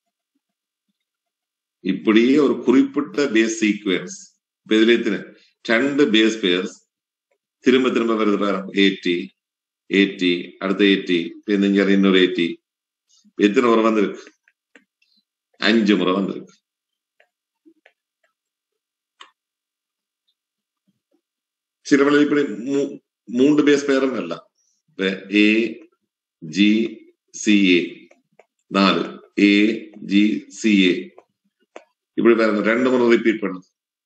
இப்படியே ஒரு குறிப்பிட்ட பேஸ் சீக்வன்ஸ் இப்ப இதுல எத்தனை ரெண்டு பேஸ் பேர்ஸ் திரும்ப திரும்ப வருது பாருங்க ஏடி ஏடி அடுத்த ஏடி இங்க இன்னொரு ஏடி எத்தனை முறை வந்திருக்கு அஞ்சு முறை வந்திருக்கு சில வேளை இப்படி மூ- மூன்று பேஸ் பேரும் எல்லாம் ஏ ஜி சிஏ நாலு ஏ ஜி சிஏ இப்படி பாருங்க ரெண்டு முறை ரிப்பீட் பண்ணுது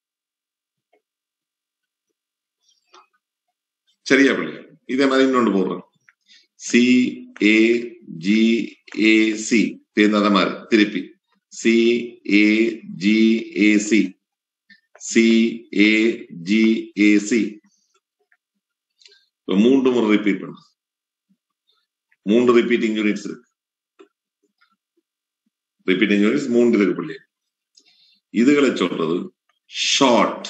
சரியா பிள்ளைங்க இதே மாதிரி இன்னொன்று போடுறோம் C A G A C அந்த மாதிரி திருப்பி C A G A C C A G A C மூன்று முறை ரிப்பீட் பண்ணுது மூன்று ரிப்பீட்டிங் யூனிட்ஸ் இருக்கு ரிப்பீட்டிங் யூனிட்ஸ் மூன்று இருக்கு பிள்ளை இதுகளை சொல்றது ஷார்ட்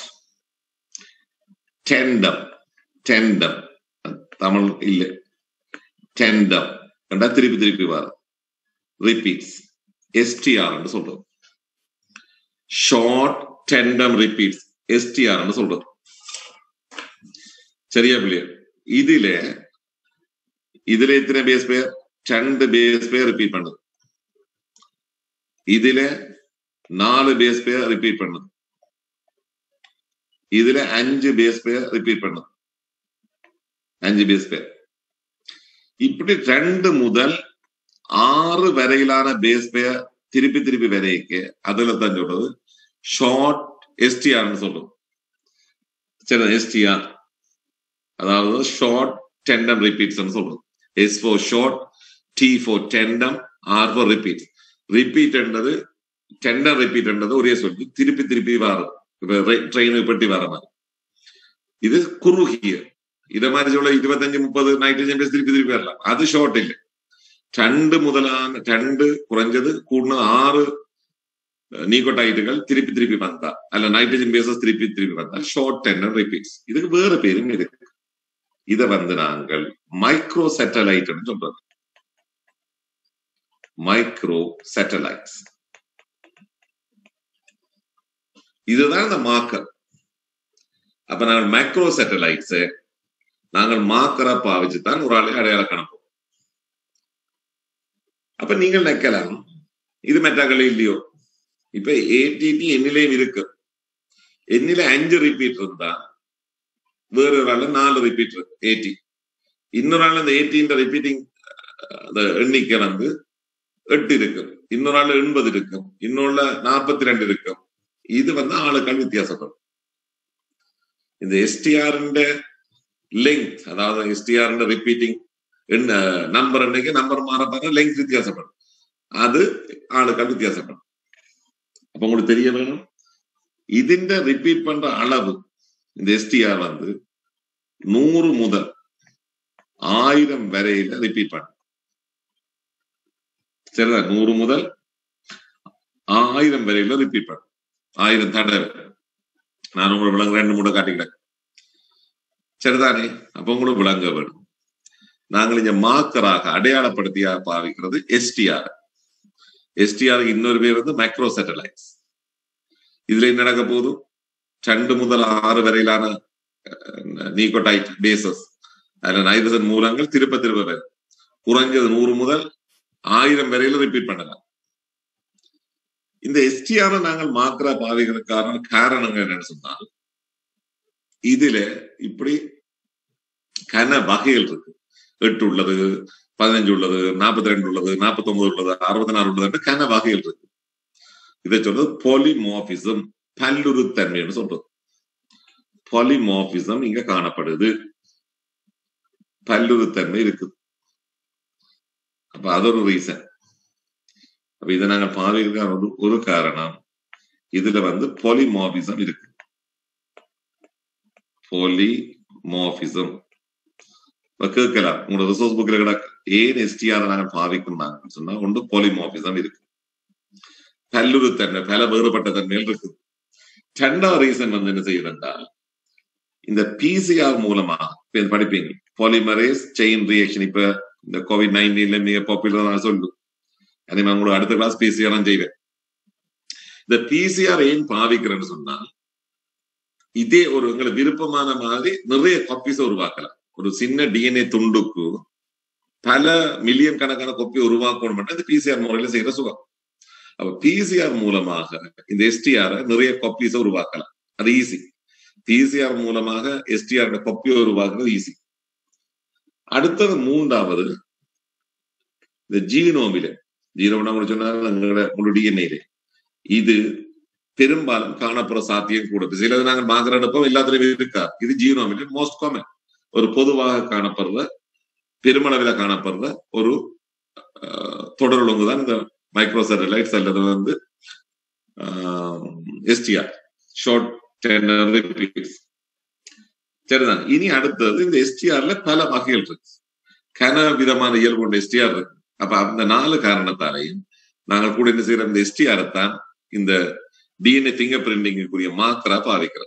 டெண்டம் டெண்டம் தமிழ் இல்ல டெண்டம் கண்டா திருப்பி திருப்பி வரும் ரிப்பீட்ஸ் எஸ்டிஆர் சொல்றது ஷார்ட் டெண்டம் ரிப்பீட்ஸ் எஸ்டிஆர் சொல்றது சரியா பிள்ளையா இதுல இதுல எத்தனை பேஸ் பேர் ரெண்டு பேஸ் பேர் ரிப்பீட் பண்ணுது இதுல நாலு பேஸ் பேர் ரிப்பீட் பண்ணுது இதுல அஞ்சு பேஸ் பேர் ரிப்பீட் பண்ணுது அஞ்சு பேஸ் பேர் இப்படி ரெண்டு முதல் ஆறு வரையிலான பேஸ் பேர் திருப்பி திருப்பி வரைக்கு அதுல தான் சொல்றது ஷார்ட் எஸ்டிஆர்னு சொல்றோம் சரி எஸ்டிஆர் அதாவது ஷார்ட் டெண்டம் ரிப்பீட்ஸ் சொல்றோம் S four short T four tandem R four repeat repeat என்றது டெண்டர் ரிப்பீட் என்றது ஒரே சொல்லி திருப்பி திருப்பி வரும் ட்ரெயின் பெட்டி வர மாதிரி இது குறுகிய இத மாதிரி சொல்ல இருபத்தஞ்சு முப்பது நைட்ரஜன் பேஸ் திருப்பி திருப்பி வரலாம் அது ஷார்ட் இல்லை രണ്ട് മുതലാണ് രണ്ട് കുറഞ്ഞത് കൂടുന്ന ആറ് നീക്കോട്ടൈറ്റുകൾ തിരുപ്പി തിരുപ്പി വന്ന അല്ല നൈട്രജൻ ബേസസ് തിരുപ്പി തിരുപ്പി വന്ന ഷോർട്ട് ടെൻഡർ റിപ്പീറ്റ്സ് இதுக்கு வேற பேரும் இருக்கு இத வந்து நாங்கள் மைக்ரோ சேட்டலைட் சொல்றது மைக்ரோ சேட்டலைட்ஸ் இதுதான் இந்த மார்க்கர் அப்ப நாங்கள் மைக்ரோ சேட்டலைட்ஸ் நாங்கள் மார்க்கரா பாவிச்சு தான் ஒரு ஆளை அடையாள கணப்போம் அப்ப நீங்கள் நினைக்கலாம் இது மெட்டாக்களே இல்லையோ இப்ப ஏடிடி என்னிலையும் இருக்கு என்னில அஞ்சு ரிப்பீட் இருந்தா வேற ஒரு ஆளு நாலு ரிப்பீட் இருக்கு ஏடி இன்னொரு ஆள் அந்த ஏடின்ற ரிப்பீட்டிங் அந்த எண்ணிக்கை வந்து எட்டு இருக்கு இன்னொரு ஆள் எண்பது இருக்கும் இன்னொரு நாற்பத்தி ரெண்டு இருக்கும் இது வந்து ஆளுக்கள் வித்தியாசப்படும் இந்த எஸ்டிஆரிന്റെ லெங்க் அதாவது எஸ்டிஆரிന്റെ റിപ്പീറ്റിംഗ് என்ன நம்பர் அன்னைக்கு நம்பர் மாற பாருங்க லெங்க் வித்தியாசப்படும் அது ஆளுக்கள் வித்தியாசப்படும் அப்ப உங்களுக்கு தெரிய வேணும் ഇതിന്റെ റിപ്പീറ്റ് பண்ற அளவு இந்த எஸ்டிஆர் வந்து நூறு முதல் ஆயிரம் வரையில ரிப்பீட் பண்ணும் சரிதான் நூறு முதல் ஆயிரம் வரையில ரிப்பீட் பண்ணும் ஆயிரம் தடவை நான் உங்களுக்கு விளங்க ரெண்டு மூணு காட்டிக்கிறேன் சரிதானே அப்ப உங்களுக்கு விளங்க வேணும் நாங்கள் இங்க மார்க்கராக அடையாளப்படுத்தியா பாவிக்கிறது எஸ்டிஆர் எஸ்டிஆர் இன்னொரு பேர் வந்து மைக்ரோ சேட்டலைட்ஸ் இதுல என்ன நடக்க போகுது ரெண்டு முதல் ஆறு வரையிலான நீக்கோடைட் பேசஸ் அதுல நைட்ரஜன் மூலங்கள் திருப்ப திருப்ப வரும் குறைஞ்சது நூறு முதல் ஆயிரம் வரையில ரிப்பீட் பண்ணலாம் இந்த எஸ்டிஆர் நாங்கள் மாத்திரா பாவிக்கிறதுக்கான காரணங்கள் என்னன்னு சொன்னால் இதுல இப்படி கன வகைகள் இருக்கு எட்டு உள்ளது பதினஞ்சு உள்ளது நாற்பத்தி ரெண்டு உள்ளது நாற்பத்தி ஒன்பது உள்ளது அறுபத்தி நாலு உள்ளது கன வகைகள் இருக்கு இதை சொல்றது பாலிமார்பிசம் பல்லுறுத்தன்மைன்னு சொல்றது பாலிமார்பிசம் இங்க காணப்படுது பல்லுறுத்தன்மை இருக்குது அப்ப அது ஒரு ரீசன் அப்ப இதை நாங்க பாவிக்கிறதுக்கு வந்து ஒரு காரணம் இதுல வந்து பாலிமார்பிசம் இருக்கு பாலிமார்பிசம் இப்ப கேட்கலாம் உங்களோட ரிசோர்ஸ் புக்ல கிடக்கு ஏன் எஸ்டிஆர் நாங்கள் பாவிக்கணும் சொன்னா ஒன்று பாலிமார்பிசம் இருக்கு பல்லுறுத்தன்மை பல வேறுபட்ட தன்மைகள் இருக்கு ரெண்டாவது ரீசன் வந்து என்ன செய்யுதுன்றால் இந்த பிசிஆர் மூலமா இப்ப படிப்பீங்க பாலிமரேஸ் செயின் ரியாக்ஷன் இப்ப இந்த கோவிட் நைன்டீன்ல மிக பாப்புலர் நான் சொல்லு அதே மாதிரி உங்களுக்கு அடுத்த கிளாஸ் பிசிஆர் தான் செய்வேன் இந்த பிசிஆர் ஏன் பாவிக்கிறேன்னு சொன்னா இதே ஒரு உங்களுக்கு விருப்பமான மாதிரி நிறைய காப்பீஸ் உருவாக்கலாம் ஒரு சின்ன டிஎன்ஏ துண்டுக்கு பல மில்லியன் கணக்கான கொப்பி உருவாக்கணும் இந்த பிசிஆர் முறையில செய்யற சுகம் அப்ப பிசிஆர் மூலமாக இந்த எஸ்டிஆர் நிறைய கொப்பீஸை உருவாக்கலாம் அது ஈஸி பிசிஆர் மூலமாக எஸ்டிஆர் கொப்பியை உருவாக்குறது ஈஸி அடுத்தது மூன்றாவது இந்த ஜீனோமில ஜீனோம்னா சொன்னாங்க எங்களோட முழு டிஎன்ஏல இது பெரும்பாலும் காணப்படுற சாத்தியம் கூட சிலது நாங்கள் மாத்திரை எடுப்போம் எல்லாத்துலயும் இருக்கா இது ஜீனோமில மோஸ்ட் காமன் ஒரு பொதுவாக காணப்படுற பெருமளவில் காணப்படுற ஒரு தொடர் ஒழுங்கு தான் இந்த மைக்ரோ சேட்டலைட்ஸ் அல்லது வந்து எஸ்டிஆர் ஷார்ட் ரிப்பீட்ஸ் சரிதான் இனி அடுத்தது இந்த எஸ்டிஆர்ல பல வகைகள் இருக்கு கன விதமான இயல்பு கொண்ட எஸ்டிஆர் இருக்கு அப்ப அந்த நாலு காரணத்தாலையும் நாங்கள் கூட என்ன செய்யற இந்த எஸ்டிஆர் தான் இந்த டிஎன்ஏ பிங்கர் பிரிண்டிங்குரிய மாத்திரா பாதிக்கிறோம்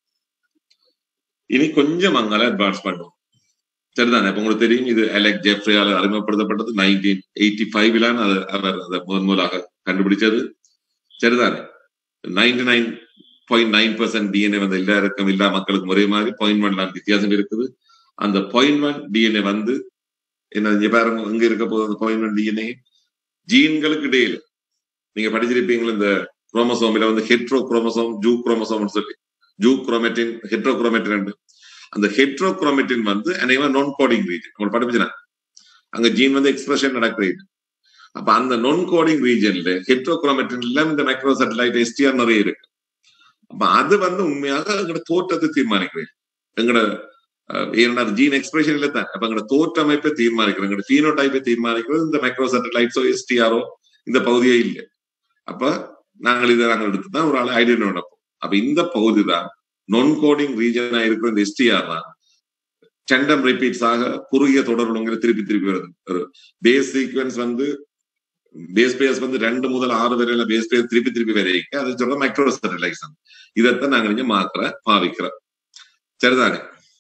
இனி கொஞ்சம் அங்கால அட்வான்ஸ் பண்ணுவோம் சரிதானே இப்ப உங்களுக்கு தெரியும் இது அலெக் ஜெஃப்ரியால அறிமுகப்படுத்தப்பட்டது நைன்டீன் எயிட்டி ஃபைவ்ல அவர் அதை முதன் முதலாக கண்டுபிடிச்சது சரிதானே ninety nine point nine percent DNA வந்து எல்லா இருக்கும் எல்லா மக்களுக்கும் ஒரே மாதிரி பாயிண்ட் ஒன் வித்தியாசம் இருக்குது அந்த பாயிண்ட் ஒன் டிஎன்ஏ வந்து என்ன இங்க பாருங்க எங்க இருக்க போகுது அந்த பாயிண்ட் ஒன் டிஎன்ஏ ஜீன்களுக்கு இடையில நீங்க படிச்சிருப்பீங்களா இந்த குரோமசோமில வந்து ஹெட்ரோ குரோமசோம் ஜூ குரோமசோம்னு சொல்லி ஜூ குரோமெட்டின் ஹெட்ரோ குரோமெட்டின் அந்த ஹெட்ரோ குரோமெட்டின் வந்து அநேகமா நான் கோடிங் ரீஜன் உங்களுக்கு படிப்பிச்சுனா அங்க ஜீன் வந்து எக்ஸ்பிரஷன் நடக்கிறது அப்ப அந்த நான் கோடிங் ரீஜன்ல ஹெட்ரோ குரோமெட்டின்ல இந்த மைக்ரோ சேட்டலைட் எஸ்டிஆர் நிறைய இருக்கு அப்ப அது வந்து உண்மையாக எங்களோட தோற்றத்தை தீர்மானிக்கிறேன் எங்களோட ஏன்னா ஜீன் எக்ஸ்பிரஷன் இல்ல தான் அப்ப எங்களோட தோற்றமைப்பை தீர்மானிக்கிறோம் எங்களோட ஃபீனோடைப்பை தீர்மானிக்கிறது இந்த மைக்ரோ சேட்டலைட்ஸோ எஸ்டிஆரோ இந்த பகுதியே இல்லை அப்ப நாங்கள் இதை நாங்கள் எடுத்து தான் ஒரு ஆளை ஐடென்டி நடப்போம் அப்ப இந்த பகுதி தான் நான் கோடிங் ரீஜனா இருக்கிற இந்த எஸ்டிஆர் தான் டெண்டம் ரிப்பீட்ஸ் ஆக குறுகிய தொடர்புங்கிற திருப்பி திருப்பி வருது ஒரு பேஸ் சீக்வன்ஸ் வந்து பேஸ் பேஸ் வந்து ரெண்டு முதல் ஆறு வரையில பேஸ் பேஸ் திருப்பி திருப்பி வரைக்கும் அது சொல்ற மைக்ரோ சேட்டலைட்ஸ் இதைத்தான் நாங்க இங்க மாத்திர பாவிக்கிறோம் சரிதானே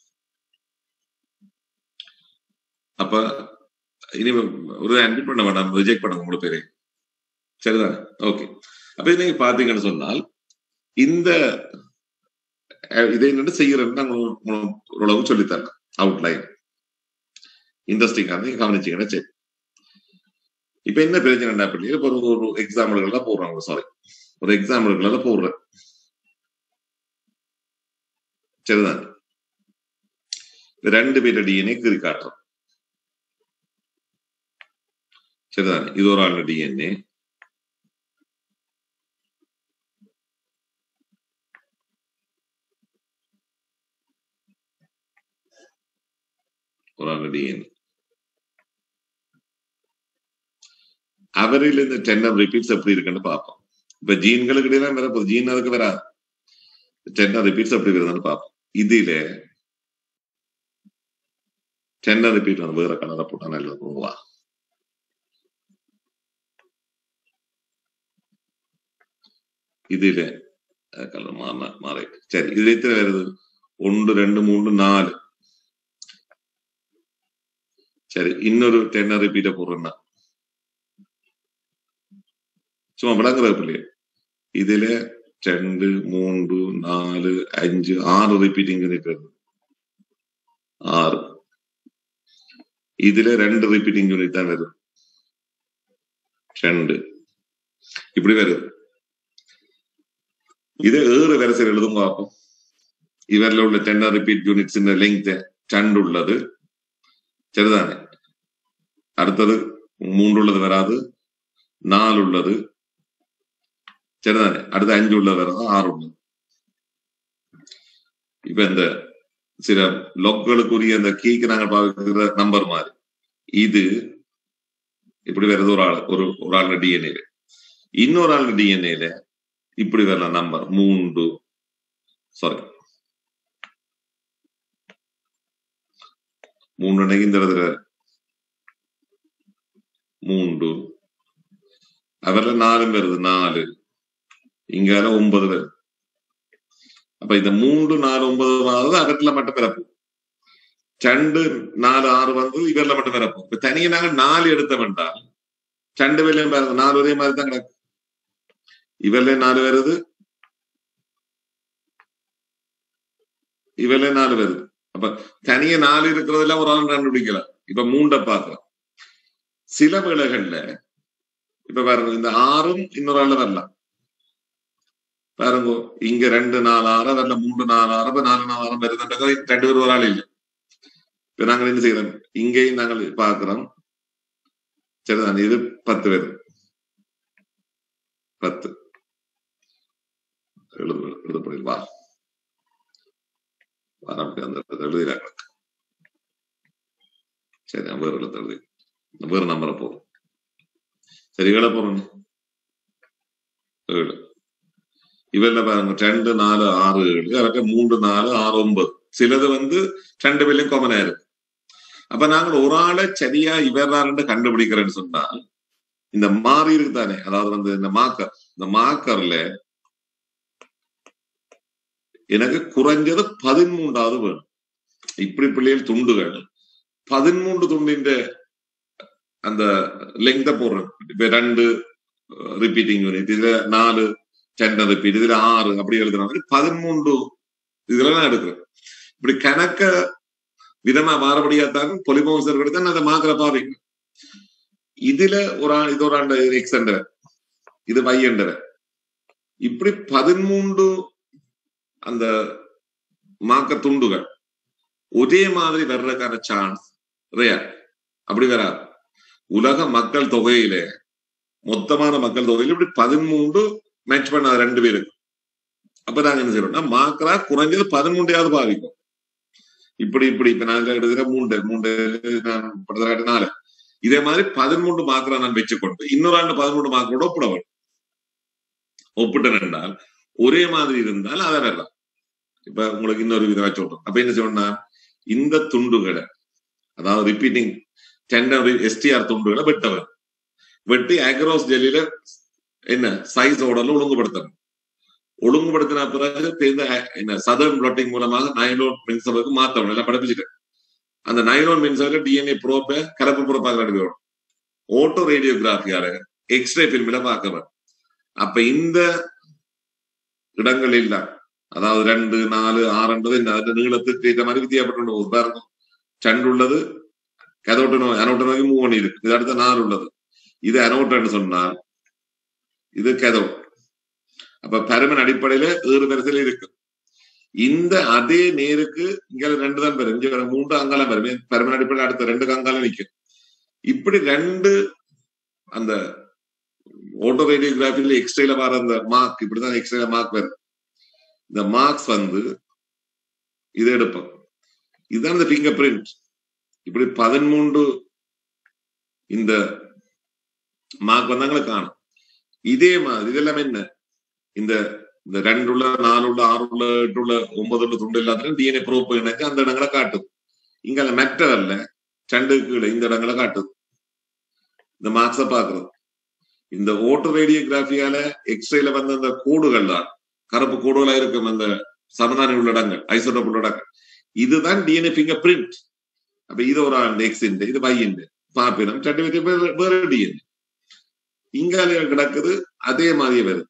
அப்ப இனி ஒரு அட்மிட் பண்ண வேண்டாம் ரிஜெக்ட் பண்ண உங்களோட பேரே சரிதானே ஓகே அப்ப நீங்க பாத்தீங்கன்னு சொன்னால் இந்த இதை என்னட்டு செய்யறேன்னு நாங்க ஓரளவு சொல்லித்தரேன் அவுட்லைன் இன்ட்ரெஸ்டிங்கா நீங்க கவனிச்சீங்கன்னா சரி இப்ப என்ன பிரச்சனை பண்ணி இப்ப ஒரு ஒரு எக்ஸாம்பிள்கள் தான் போடுறாங்க சாரி ஒரு எக்ஸாம்பிள்கள் தான் போடுறேன் சரிதான் ரெண்டு பேர்ட டிஎன்ஏ கீறி காட்டுறோம் சரிதானே இது ஒரு ஆள் டிஎன்ஏ ஒரு ஆள் டிஎன்ஏ அவரில் இந்த டென் ஆஃப் ரிப்பீட்ஸ் எப்படி இருக்குன்னு பார்ப்போம் இப்ப ஜீன்களுக்கு இடையில வரப்போகுது ஜீன் அதுக்கு வராது டென் ஆஃப் ரிப்பீட்ஸ் எப்படி வருதுன்னு பார்ப்போம் இதுல டென் ஆஃப் ரிப்பீட் வந்து வேற கலரை போட்டா நல்லது போவா இதுல கலர் மாற மாறி சரி இதுல எத்தனை வருது ஒன்று ரெண்டு மூணு நாலு சரி இன்னொரு டென்ன ரிப்பீட்ட போடுறேன்னா சும்மா விளங்குறது இல்லையா இதுல ரெண்டு மூன்று நாலு அஞ்சு ஆறு ரிப்பீட்டிங் இருக்கிறது ஆறு இதுல ரெண்டு ரிப்பீட்டிங் யூனிட் தான் வருது ரெண்டு இப்படி வருது ഇത് ഏറെ വരസിൽ എഴുതും പാപ്പം ഇവരിലുള്ള ടെൻ റിപ്പീറ്റ് യൂണിറ്റ്സിന്റെ ലെങ്ത് രണ്ടുള്ളത് ചെറുതാണ് അടുത്തത് മൂന്നുള്ളത് വരാത് നാലുള്ളത് ചെറുതാണ് അടുത്ത അഞ്ചുള്ളത് വരാതെ ആറുള്ളത് ഇപ്പൊ എന്ത് ചില ലൊക്കുകൾക്കുரிய அந்த கீக்கு நாங்க பார்க்கிற நம்பர் மாதிரி இது இப்படி வருது ஒரு ஆள் ஒரு ஒரு ஆளுடைய டிஎன்ஏல இன்னொரு ஆளுடைய டிஎன்ஏல இப்படி வரலாம் நம்பர் மூன்று சாரி மூன்று இந்த இடத்துல மூன்று அவர்ல நாலும் வருது நாலு இங்கால ஒன்பது வருது அப்ப இந்த மூன்று நாலு ஒன்பது வந்து அவற்றில மட்டும் பிறப்பு ரெண்டு நாலு ஆறு வந்து இவரில் மட்டும் பிறப்பு இப்ப தனியே நாங்க நாலு எடுத்த வேண்டாம் ரெண்டு பேர்லயும் பாருங்க நாலு ஒரே மாதிரி தான் கிடக்கு இவர்ல நாலு வருது இவர்ல நாலு வருது அப்ப தனிய நாலு இருக்கிறதுல ஒரு ஆள் கண்டுபிடிக்கலாம் இப்ப மூண்ட பாக்கலாம் சில வேளைகள்ல இப்ப பாருங்க இந்த ஆறும் இன்னொரு ஆள் வரலாம் பாருங்க இங்க ரெண்டு நாலு ஆறு வரல மூன்று நாலு ஆறு அப்ப நாலு நாலு ஆறு வருதுன்றது ரெண்டு பேர் ஒரு ஆள் இல்லை இப்ப நாங்கள் என்ன செய்யறோம் இங்கேயும் நாங்கள் பாக்குறோம் சரிதான் இது பத்து பேர் பத்து எழுது எழுதப்படில் வா நமக்கு அந்த எழுதிறாங்க சரி நான் வேறு எழுத்து எழுதி வேறு நம்பரை போதும் சரி ஏழை போறோம் ஏழு இவர்ல பாருங்க ரெண்டு நாலு ஆறு ஏழு அவற்றை மூன்று நாலு ஆறு ஒன்பது சிலது வந்து ரெண்டு பேர்லயும் காமனா இருக்கு அப்ப நாங்கள் ஒரு ஆளை சரியா இவர் கண்டுபிடிக்கிறேன்னு சொன்னால் இந்த மாறி இருக்கு தானே அதாவது வந்து இந்த மாக்கர் இந்த மாக்கர்ல எனக்கு குறைஞ்சது பதிமூன்றாவது வேணும் இப்படி பிள்ளைகள் துண்டுகள் பதிமூன்று துண்டின் அந்த லெங்த போடுறேன் இப்ப ரெண்டு ரிப்பீட்டிங் யூனிட் இதுல நாலு டென் ரிப்பீட் இதுல ஆறு அப்படி எழுதுறாங்க பதிமூன்று இதுல நான் எடுக்கிறேன் இப்படி கணக்க விதமா மாறபடியாத்தான் பொலிமோசர்கள் தான் அதை மாக்கிற பாவிக்கும் இதுல ஒரு ஆள் இது ஒரு ஆண்டு எக்ஸ் எண்டவர் இது வை எண்டவர் இப்படி பதிமூன்று அந்த மாக்க துண்டுகள் ஒரே மாதிரி வர்றதுக்கான சான்ஸ் ரேர் அப்படி வராது உலக மக்கள் தொகையில மொத்தமான மக்கள் தொகையில இப்படி பதிமூன்று மேட்ச் பண்ண ரெண்டு பேருக்கு அப்ப நாங்க என்ன செய்யறோம்னா மாக்கரா குறைஞ்சது பதிமூன்றையாவது பாவிக்கும் இப்படி இப்படி இப்ப நாங்க எடுக்கிற மூன்று மூன்று நான் படுத்த நாலு இதே மாதிரி பதிமூன்று மார்க்கரை நான் வச்சுக்கொண்டு இன்னொரு ஆண்டு பதிமூன்று மார்க்கரோட ஒப்பிட வேண்டும் ஒப்பிட்டேன் என்றால் ஒரே மாதிரி இருந்தால் அதை வரலாம் இப்ப உங்களுக்கு இன்னொரு விதம் சொல்றோம் அப்ப என்ன சொன்னா இந்த துண்டுகளை அதாவது ரிப்பீட்டிங் டெண்டர் எஸ்டிஆர் துண்டுகளை வெட்டவர் வெட்டி அக்ரோஸ் ஜெல்லில என்ன சைஸ் ஓடல ஒழுங்குபடுத்தணும் ஒழுங்குபடுத்தின பிறகு இந்த என்ன சதர்ன் பிளாட்டிங் மூலமாக நைலோன் மின்சபைக்கு மாத்தணும் எல்லாம் படிப்பிச்சுட்டு அந்த நைலோன் மின்சபையில டிஎன்ஏ ப்ரோப்ப கலப்பு ப்ரோப்பாக நடுவோம் ஓட்டோ ரேடியோகிராஃபியால எக்ஸ்ரே பிலிமில பார்க்கணும் அப்ப இந்த இடங்கள் இல்ல அதாவது ரெண்டு நாலு ஆறுன்றது என்ன அது நீளத்துக்கு ஏற்ற மாதிரி வித்தியாசப்பட்டு போகுது பாருங்க சண்டு உள்ளது கதோட்ட நோய் அனோட்ட நோய்க்கு மூவ் பண்ணி இருக்கு இது அடுத்த நாலு உள்ளது இது அனோட்டன்னு சொன்னால் இது கதோட் அப்ப பருமன் அடிப்படையில ஏறு வரிசையில இருக்கு இந்த அதே நேருக்கு இங்க ரெண்டு தான் பெரும் இங்க மூன்று அங்காலம் பெரும் பருமன் அடிப்படையில் அடுத்த ரெண்டு அங்காலம் நிற்கும் இப்படி ரெண்டு அந்த ஓட்டோ ரேடியோகிராஃபில எக்ஸ்ரேல வர அந்த மார்க் இப்படிதான் எக்ஸ்ரேல மார்க் வருது இந்த மார்க்ஸ் வந்து இதை எடுப்போம் இதுதான் இந்த பிங்கர் பிரிண்ட் இப்படி பதிமூன்று இந்த மார்க் வந்தாங்கள காணும் இதே மாதிரி இதெல்லாம் என்ன இந்த இந்த ரெண்டுள்ள நாலுள்ள ஆறுள்ள எட்டுள்ள ஒன்பதுள்ள துண்டு எல்லாத்துலயும் டிஎன்ஏ ப்ரூப் எனக்கு அந்த இடங்களை காட்டுது இங்க அந்த மெட்டவர்ல ரெண்டு கீழே இந்த இடங்களை காட்டுது இந்த மார்க்ஸ பாக்குறது இந்த ஓட்டோ ரேடியோகிராஃபியால எக்ஸ்ரேல வந்த அந்த கோடுகள் தான் கருப்பு கோடுகளா இருக்கும் அந்த சமதானி உள்ளடங்கள் ஐசோடோப் உள்ளடங்கள் இதுதான் டிஎன்ஏ ஃபிங்கர் பிரிண்ட் அப்ப இது ஒரு ஆண்டு எக்ஸிண்ட் இது பையன் பாப்பினம் ரெண்டு பேர் வேற டிஎன்ஏ இங்கால கிடக்குது அதே மாதிரி வருது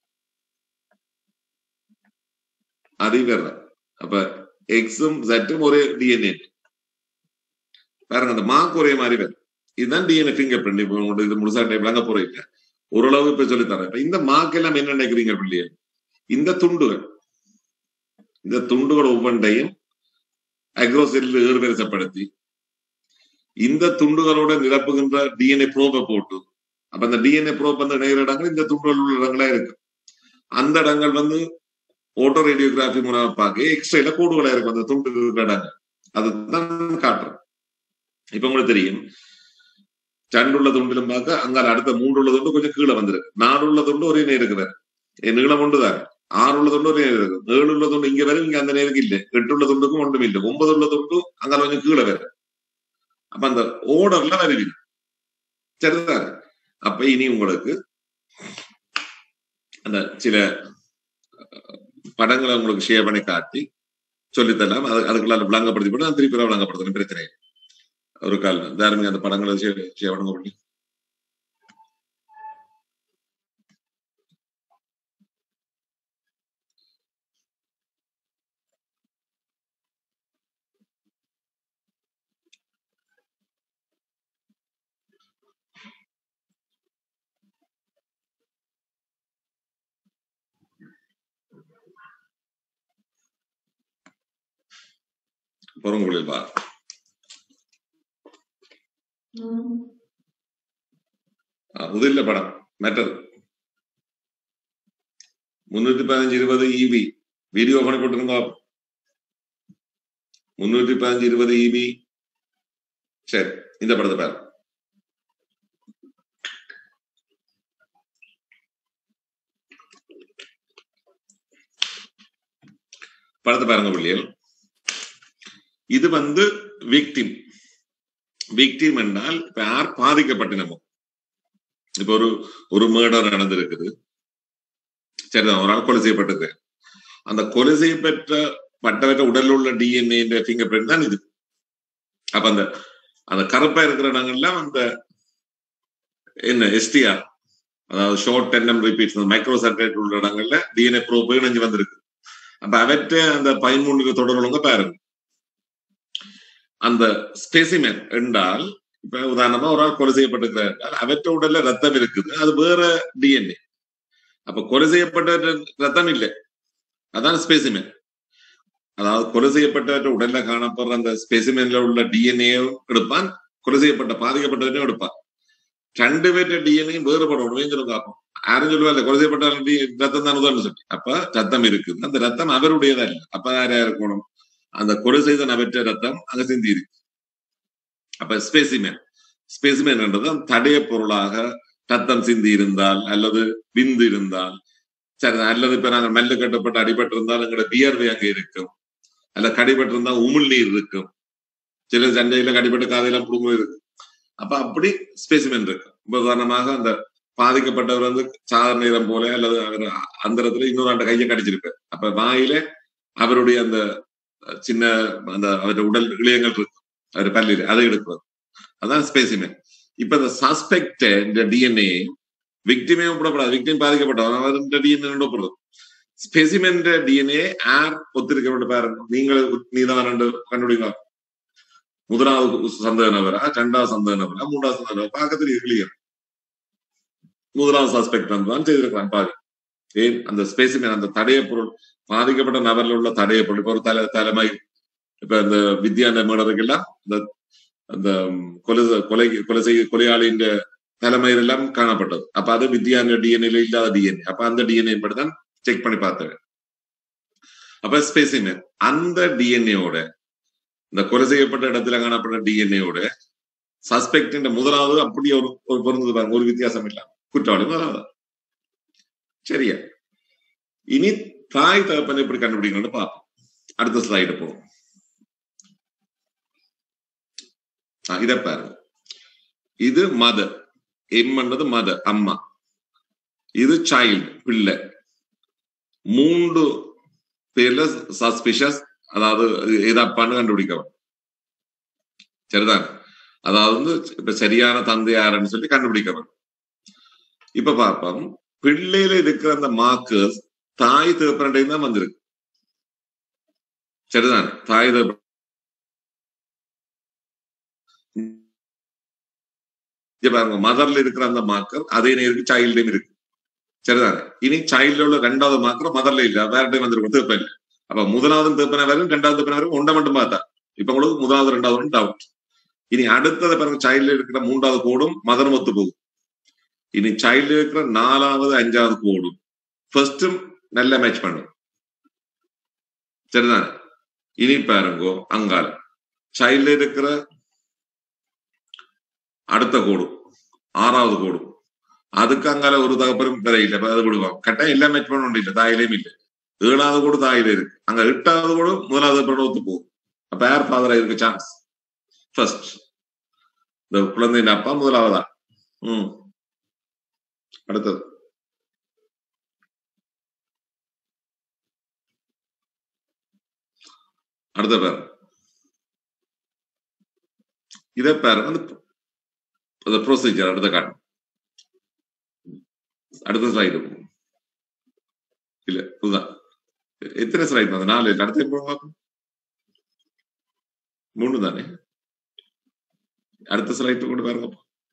அதே வேற அப்ப எக்ஸும் ஜெட்டும் ஒரே டிஎன்ஏ பாருங்க அந்த மார்க் ஒரே மாதிரி வருது இதுதான் டிஎன்ஏ ஃபிங்கர் பிரிண்ட் இப்போ உங்களுக்கு இது முழுசா டைப் அங்க போறீங்க ஓரளவு இப்ப சொல்லி தரேன் இப்ப இந்த மார்க் எல்லாம் என்ன நினைக்கிறீங்க பிள்ளைய இந்த துண்டுகள் இந்த துண்டுகள் ஒவ்வொன்றையும் அக்ரோசெல் ஏறுவரிசைப்படுத்தி இந்த துண்டுகளோட நிரப்புகின்ற டிஎன்ஏ ப்ரோபை போட்டு அப்ப அந்த டிஎன்ஏ ப்ரோப் வந்து இணைகிற இடங்கள் இந்த துண்டுகள் உள்ள இடங்களா இருக்கு அந்த இடங்கள் வந்து ஓட்டோ ரேடியோகிராஃபி மூலமா பார்க்க எக்ஸ்ரேல கோடுகளா இருக்கும் அந்த துண்டு இருக்கிற இடங்கள் அதுதான் காட்டுறோம் இப்ப உங்களுக்கு தெரியும் ரெண்டுள்ள துண்டிலும் பார்க்க அங்க அடுத்த மூன்றுள்ள துண்டு கொஞ்சம் கீழே வந்திருக்கு நாலுள்ள துண்டு ஒரே நேரம் இருக்கிறார் நீளம் ஒன்றுதான் ஆறு உள்ள துண்டு ஒரு நேரம் இருக்கு ஏழு உள்ள துண்டு இங்க வரும் இங்க அந்த நேருக்கு இல்ல எட்டு உள்ள துண்டுக்கும் ஒன்றும் இல்லை ஒன்பது உள்ள துண்டு அங்க கொஞ்சம் கீழே வேற அப்ப அந்த ஓர்டர்ல வருவீங்க சரிதான் அப்ப இனி உங்களுக்கு அந்த சில படங்களை உங்களுக்கு ஷேர் பண்ணி காட்டி சொல்லித்தரலாம் அது அதுக்குள்ள விளங்கப்படுத்தி போட்டு நான் திருப்பி விளங்கப்படுத்தணும் பிரச்சனை ஒரு கால் தாரமிக அந்த படங்களை ஷேர் ஷேர் பண்ணுங்க பண்ணி பொறங்குகளில் பா முதல்ல படம் மெட்டது முன்னூத்தி பதினஞ்சு இருபது இபி வீடியோ பண்ணி போட்டுருங்க முன்னூத்தி பதினஞ்சு இருபது இபி சரி இந்த படத்தை பாரு படத்தை பாருங்க பிள்ளைகள் இது வந்து விக்டிம் விக்டிம் என்றால் இப்ப யார் பாதிக்கப்பட்டினமோ இப்ப ஒரு ஒரு மேர்டர் நடந்திருக்குது சரிதான் ஒரு ஆள் கொலை செய்யப்பட்டிருக்கு அந்த கொலை செய்யப்பட்ட பட்டவற்ற உடல்ல உள்ள டிஎன்ஏ ஃபிங்கர் பிரிண்ட் தான் இது அப்ப அந்த அந்த கருப்பா இருக்கிற இடங்கள்ல அந்த என்ன எஸ்டிஆர் அதாவது short tandem repeats micro circuit உள்ள இடங்கள்ல டிஎன்ஏ ப்ரோப் இணைஞ்சு வந்திருக்கு அப்ப அவற்றை அந்த பதிமூணுக்கு தொடர்புங்க பாருங்க அந்த ஸ்பெசிமென் என்றால் இப்ப உதாரணமா ஒரு ஆள் கொலை செய்யப்பட்டிருக்கிறார் அவற்ற உடல்ல ரத்தம் இருக்குது அது வேற டிஎன்ஏ அப்ப கொலை செய்யப்பட்ட ரத்தம் இல்லை அதான் ஸ்பெசிமென் அதாவது கொலை செய்யப்பட்ட உடல்ல காணப்படுற அந்த ஸ்பெசிமென்ல உள்ள டிஎன்ஏ எடுப்பான் கொலை செய்யப்பட்ட பாதிக்கப்பட்டவனையும் எடுப்பான் ரெண்டு பேர்ட்ட டிஎன்ஏ வேறுபடணும் சொல்லுங்க யாரும் சொல்லுவாங்க கொலை செய்யப்பட்ட ரத்தம் தான் உதாரணம் சொல்லி அப்ப ரத்தம் இருக்குது அந்த ரத்தம் அவருடையதா இல்லை அப்ப யாரா இருக்கணும் அந்த கொலை செய்த நபற்ற ரத்தம் அங்க சிந்தி இருக்கு அப்ப ஸ்பெசிமென் ஸ்பெசிமென் என்றது தடைய பொருளாக ரத்தம் சிந்தி இருந்தால் அல்லது விந்து இருந்தால் சரி அல்லது இப்ப நாங்க மெல்ல கட்டப்பட்டு அடிபட்டு இருந்தால் எங்களோட வியர்வை அங்க இருக்கும் அல்ல கடிபட்டு இருந்தா உமிழ் நீர் இருக்கும் சில சண்டையில கடிபட்டு காதையெல்லாம் புடுங்க இருக்கு அப்ப அப்படி ஸ்பெசிமென் இருக்கு உதாரணமாக அந்த பாதிக்கப்பட்டவர் வந்து சாதாரண நேரம் போல அல்லது அவர் அந்த இடத்துல இன்னொரு ஆண்ட கையை கடிச்சிருப்பார் அப்ப வாயில அவருடைய அந்த சின்ன அந்த அவருடைய உடல் இளையங்கள் இருக்கும் அவர் பள்ளியில அதை எடுக்கிறது அதான் ஸ்பெசிமென் இப்ப இந்த சஸ்பெக்ட் இந்த டிஎன்ஏ விக்டிமே விடப்படாது விக்டிம் பாதிக்கப்பட்டவன் அவருடைய டிஎன்ஏ விடப்படுறது ஸ்பெசிமென் டிஎன்ஏ ஆர் ஒத்திருக்கப்பட்டு பாருங்க நீங்கள் நீதான் ரெண்டு கண்டுபிடிங்க முதலாவது சந்தேக நபரா ரெண்டாவது சந்தேக நபரா மூன்றாவது சந்தேக நபர் பார்க்க தெரியுது கிளியர் முதலாவது சஸ்பெக்ட் வந்து செய்திருக்கிறான் பாதி ஏன் அந்த ஸ்பெசிமென் அந்த தடைய பொருள் பாதிக்கப்பட்ட நபர்ல உள்ள தடைய பொருள் இப்ப ஒரு தலை தலைமை இப்ப இந்த வித்யாண்ட மேடருக்கெல்லாம் இந்த அந்த கொலை கொலை கொலை செய்ய கொலையாளியின் தலைமையில் எல்லாம் காணப்பட்டது அப்ப அது வித்யாண்ட டிஎன்ஏல இல்லாத டிஎன்ஏ அப்ப அந்த டிஎன்ஏ படி தான் செக் பண்ணி பார்த்தேன் அப்ப ஸ்பெசிமென் அந்த டிஎன்ஏவோட இந்த கொலை செய்யப்பட்ட இடத்துல காணப்பட்ட டிஎன்ஏயோட சஸ்பெக்டின் முதலாவது அப்படியே ஒரு ஒரு பொருந்தது பாருங்க ஒரு வித்தியாசம் இல்ல குற்றவாளி முதலாவது சரியா இனி தாய் தகப்பனை எப்படி கண்டுபிடிக்கணும்னு பார்ப்போம் அடுத்த ஸ்லைடு போவோம் ஆ, இத பாருங்க இது மதர் எம்ன்றது மதர் அம்மா இது சைல்டு பிள்ளை மூன்று பேர்ல சஸ்பிஷஸ் அதாவது எது அப்பான்னு கண்டுபிடிக்கணும் சரிதான் அதாவது வந்து இப்ப சரியான தந்தை யாருன்னு சொல்லி கண்டுபிடிக்கணும் இப்ப பார்ப்போம் பிள்ளையில இருக்கிற அந்த மார்க்கர்ஸ் தாய் தகப்பன்டையும் தான் வந்திருக்கு சரிதான் தாய் தகப்பன் இங்க பாருங்க மதர்ல இருக்கிற அந்த மார்க்கர் அதே நேருக்கு சைல்டையும் இருக்கு சரிதானே இனி சைல்ட்ல உள்ள ரெண்டாவது மார்க்கர் மதர்ல இல்ல வேற டைம் வந்திருக்கும் திருப்பம் இல்ல அப்ப முதலாவது திருப்பனை வரும் ரெண்டாவது திருப்பனை வரும் ஒன்றை மட்டும் பார்த்தா இப்ப உங்களுக்கு முதலாவது ரெண்டாவது டவுட் இனி அடுத்தது பாருங்க சைல்ட்ல இருக்கிற மூன்றாவது கோடும் மதரும் ஒத்து போகும் இனி சைல்ட்ல இருக்கிற நாலாவது அஞ்சாவது கோடும் ஃபர்ஸ்டும் நல்ல மேட்ச் பண்ணும் சரிதானே இனி பாருங்கோ அங்கால சைல்ட்ல இருக்கிற அடுத்த கோடு ஆறாவது கோடு அதுக்கு அங்கால ஒரு தகப்பரும் பெறையில அது விடுவாங்க கட்டாயம் எல்லாம் மேட்ச் பண்ண இல்ல தாயிலையும் இல்ல ஏழாவது கூட தாயில இருக்கு அங்க எட்டாவது கூட முதலாவது பிறகு ஒத்து போகும் அப்ப யார் ஃபாதரா இருக்கு சான்ஸ் ஃபர்ஸ்ட் இந்த குழந்தையின் அப்பா முதலாவதா ம் அடுத்தது அடுத்த பேர் இதை பாருங்க அந்த அந்த ப்ரொசீஜர் அடுத்த காட்டும் அடுத்த ஸ்லைடு இல்ல இதுதான் எத்தனை ஸ்லைடு அது நாலு இல்ல அடுத்த எப்போ பார்க்கும் மூணு தானே அடுத்த ஸ்லைட் கூட பாருங்க